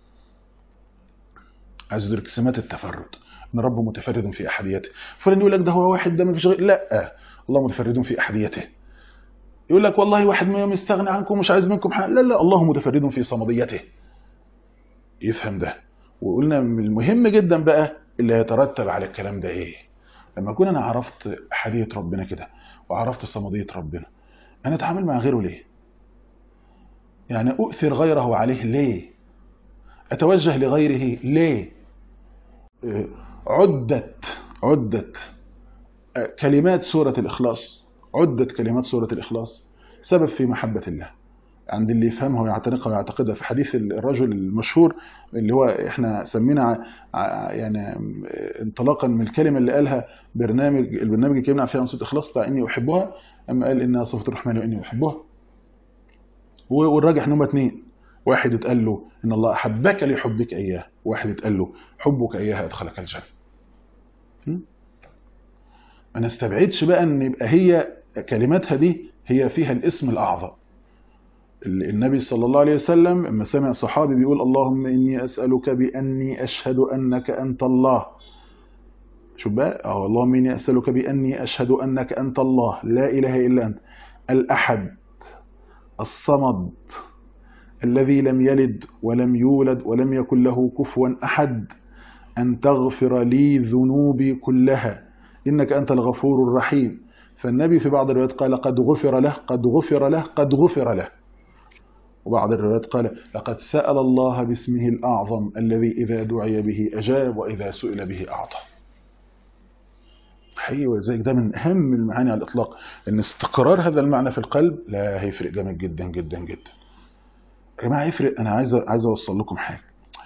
عايز يدرك سمات التفرد ان رب متفرد في احديته فلان يقول لك ده هو واحد ده ما فيش غير لا الله متفرد في احديته يقول لك والله واحد ما مستغني عنكم مش عايز منكم حاجه لا لا الله متفرد في صمديته يفهم ده وقلنا من المهم جدا بقى اللي هيترتب على الكلام ده ايه لما اكون انا عرفت احديه ربنا كده وعرفت صمديه ربنا انا اتعامل مع غيره ليه يعني اؤثر غيره عليه ليه اتوجه لغيره ليه آه، عدت عدت آه، كلمات سوره الاخلاص عدت كلمات سوره الاخلاص سبب في محبه الله عند اللي يفهمها ويعتنقها ويعتقدها في حديث الرجل المشهور اللي هو احنا سمينا ع- ع- يعني انطلاقا من الكلمه اللي قالها برنامج البرنامج اللي اتكلمنا فيه عن صوت اخلاص بتاع اني احبها اما قال انها صفه الرحمن واني احبها و- والراجح ان هم اثنين واحد اتقال له ان الله احبك لحبك اياه واحد اتقال له حبك اياها ادخلك الجنه م? ما نستبعدش بقى ان يبقى هي كلماتها دي هي فيها الاسم الاعظم النبي صلى الله عليه وسلم لما سمع صحابي بيقول اللهم إني أسألك بأني أشهد أنك أنت الله شوف بقى أو اللهم إني أسألك بأني أشهد أنك أنت الله لا إله إلا أنت الأحد الصمد الذي لم يلد ولم يولد ولم يكن له كفوا أحد أن تغفر لي ذنوبي كلها إنك أنت الغفور الرحيم فالنبي في بعض الروايات قال قد غفر له قد غفر له قد غفر له وبعض الروايات قال لقد سأل الله باسمه الأعظم الذي إذا دعي به أجاب وإذا سئل به أعطى حقيقي وذلك ده من أهم المعاني على الإطلاق أن استقرار هذا المعنى في القلب لا هيفرق جامد جدا جدا جدا يا جماعة يفرق أنا عايز عايز أوصل لكم حاجة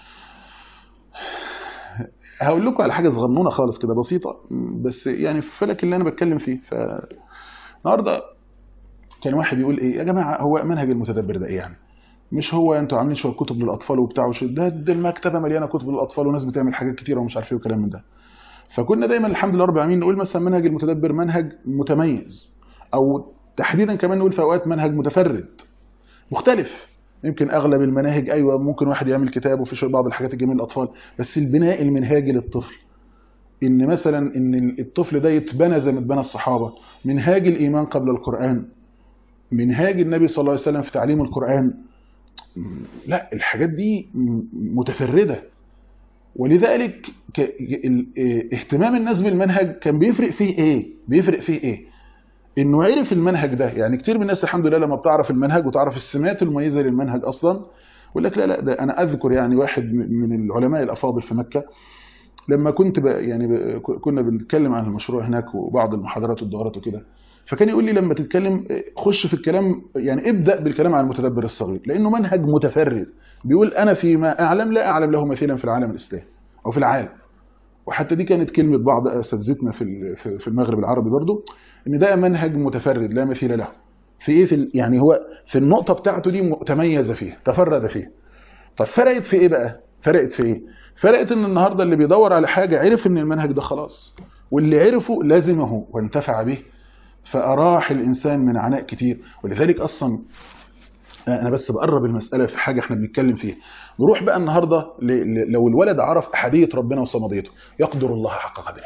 هقول لكم على حاجة صغنونة خالص كده بسيطة بس يعني في فلك اللي أنا بتكلم فيه فالنهاردة كان واحد يقول إيه يا جماعة هو منهج المتدبر ده إيه يعني مش هو انتوا عاملين شويه كتب للاطفال وبتاع وش ده, ده المكتبه مليانه كتب للاطفال وناس بتعمل حاجات كتيره ومش عارف ايه وكلام من ده فكنا دايما الحمد لله رب العالمين نقول مثلا منهج المتدبر منهج متميز او تحديدا كمان نقول في اوقات منهج متفرد مختلف يمكن اغلب المناهج ايوه ممكن واحد يعمل كتاب وفي شويه بعض الحاجات الجميله للاطفال بس البناء المنهاجي للطفل ان مثلا ان الطفل ده يتبنى زي ما اتبنى الصحابه منهاج الايمان قبل القران منهاج النبي صلى الله عليه وسلم في تعليم القران لا الحاجات دي متفردة ولذلك اهتمام الناس بالمنهج كان بيفرق فيه ايه بيفرق فيه ايه انه عرف المنهج ده يعني كتير من الناس الحمد لله لما بتعرف المنهج وتعرف السمات المميزة للمنهج اصلا يقول لك لا لا ده انا اذكر يعني واحد من العلماء الافاضل في مكة لما كنت ب... يعني ب... كنا بنتكلم عن المشروع هناك وبعض المحاضرات والدورات وكده فكان يقول لي لما تتكلم خش في الكلام يعني ابدا بالكلام عن المتدبر الصغير لانه منهج متفرد بيقول انا فيما اعلم لا اعلم له مثيلا في العالم الاسلامي او في العالم وحتى دي كانت كلمه بعض اساتذتنا في في المغرب العربي برضو ان ده منهج متفرد لا مثيل له في ايه في يعني هو في النقطه بتاعته دي تميز فيها تفرد فيها طب فرقت في ايه بقى فرقت في ايه فرقت ان النهارده اللي بيدور على حاجه عرف ان المنهج ده خلاص واللي عرفه لازمه وانتفع به فاراح الانسان من عناء كتير ولذلك اصلا انا بس بقرب المساله في حاجه احنا بنتكلم فيها نروح بقى النهارده لو الولد عرف احاديه ربنا وصمديته يقدر الله حق قدره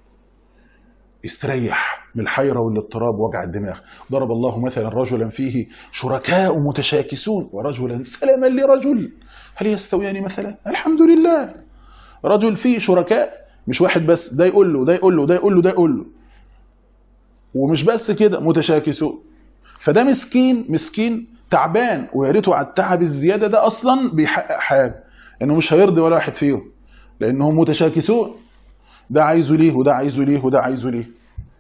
يستريح من الحيرة والاضطراب ووجع الدماغ ضرب الله مثلا رجلا فيه شركاء متشاكسون ورجلا سلما لرجل هل يستويان مثلا الحمد لله رجل فيه شركاء مش واحد بس ده يقول له ده يقول له ده يقول له ده يقول له ومش بس كده متشاكسون فده مسكين مسكين تعبان ويا ريته على التعب الزياده ده اصلا بيحقق حاجه انه مش هيرضي ولا واحد فيهم لانهم متشاكسون ده عايزه ليه وده عايزه ليه وده عايزه ليه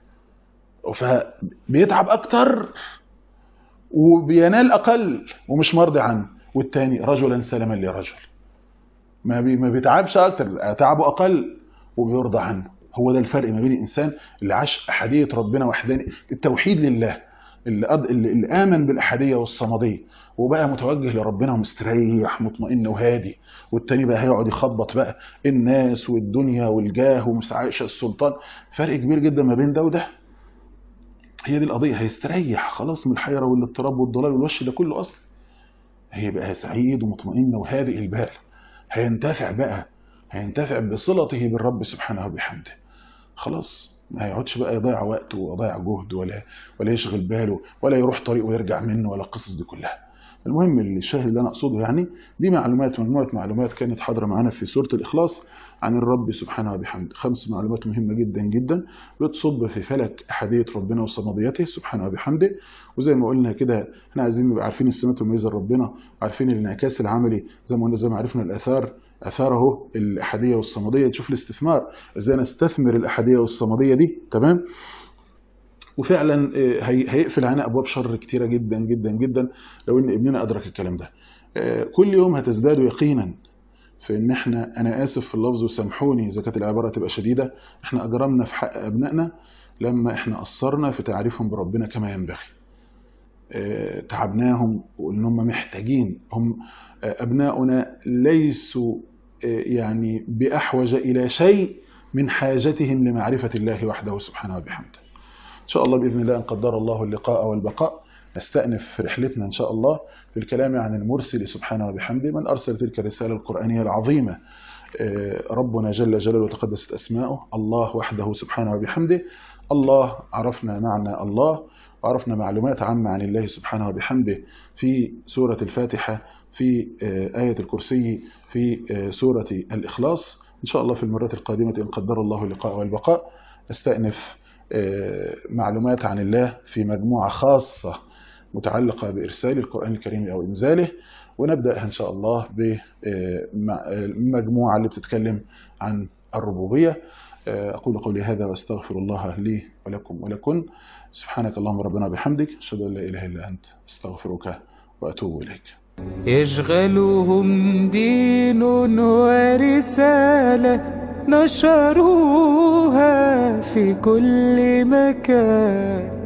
فبيتعب اكتر وبينال اقل ومش مرضي عنه والتاني رجلا سلما لرجل ما بي ما بيتعبش اكتر تعبه اقل وبيرضى عنه هو ده الفرق ما بين الانسان اللي عاش احاديه ربنا وحدانيه التوحيد لله اللي, أد... اللي آمن بالأحدية والصمدية وبقى متوجه لربنا ومستريح مطمئن وهادي والتاني بقى هيقعد يخبط بقى الناس والدنيا والجاه ومسعيش السلطان فرق كبير جدا ما بين ده وده هي دي القضية هيستريح خلاص من الحيرة والاضطراب والضلال والوش ده كله أصلا هيبقى سعيد ومطمئن وهادئ البال هينتفع بقى هينتفع بصلته بالرب سبحانه وبحمده خلاص ما هيقعدش بقى يضيع وقته ويضيع جهد ولا ولا يشغل باله ولا يروح طريق ويرجع منه ولا القصص دي كلها المهم الشاهد اللي انا اقصده يعني دي معلومات مجموعه معلومات كانت حاضره معانا في سوره الاخلاص عن الرب سبحانه وبحمده خمس معلومات مهمه جدا جدا بتصب في فلك احاديه ربنا وصمديته سبحانه وبحمده وزي ما قلنا كده احنا عايزين نبقى عارفين السمات والميزه لربنا عارفين الانعكاس العملي زي ما قلنا زي ما عرفنا الاثار اثاره الاحاديه والصمديه تشوف الاستثمار ازاي نستثمر الاحاديه والصمديه دي تمام وفعلا هيقفل علينا ابواب شر كتيره جدا جدا جدا لو ان ابننا ادرك الكلام ده كل يوم هتزداد يقينا في ان احنا انا اسف في اللفظ وسامحوني اذا كانت العباره تبقى شديده احنا اجرمنا في حق ابنائنا لما احنا قصرنا في تعريفهم بربنا كما ينبغي تعبناهم وان هم محتاجين هم ابناؤنا ليسوا يعني باحوج الى شيء من حاجتهم لمعرفه الله وحده سبحانه وبحمده ان شاء الله باذن الله ان قدر الله اللقاء والبقاء نستأنف رحلتنا إن شاء الله في الكلام عن المرسل سبحانه وبحمده من أرسل تلك الرسالة القرآنية العظيمة ربنا جل جلاله وتقدست أسماؤه الله وحده سبحانه وبحمده الله عرفنا معنى الله وعرفنا معلومات عامة عن الله سبحانه وبحمده في سورة الفاتحة في آية الكرسي في سورة الإخلاص إن شاء الله في المرات القادمة إن قدر الله اللقاء والبقاء نستأنف معلومات عن الله في مجموعة خاصة متعلقة بإرسال القرآن الكريم أو إنزاله ونبدأ إن شاء الله بالمجموعة اللي بتتكلم عن الربوبية أقول قولي هذا وأستغفر الله لي ولكم ولكن سبحانك اللهم ربنا بحمدك أشهد أن لا إله إلا أنت أستغفرك وأتوب إليك يشغلهم دين ورسالة نشروها في كل مكان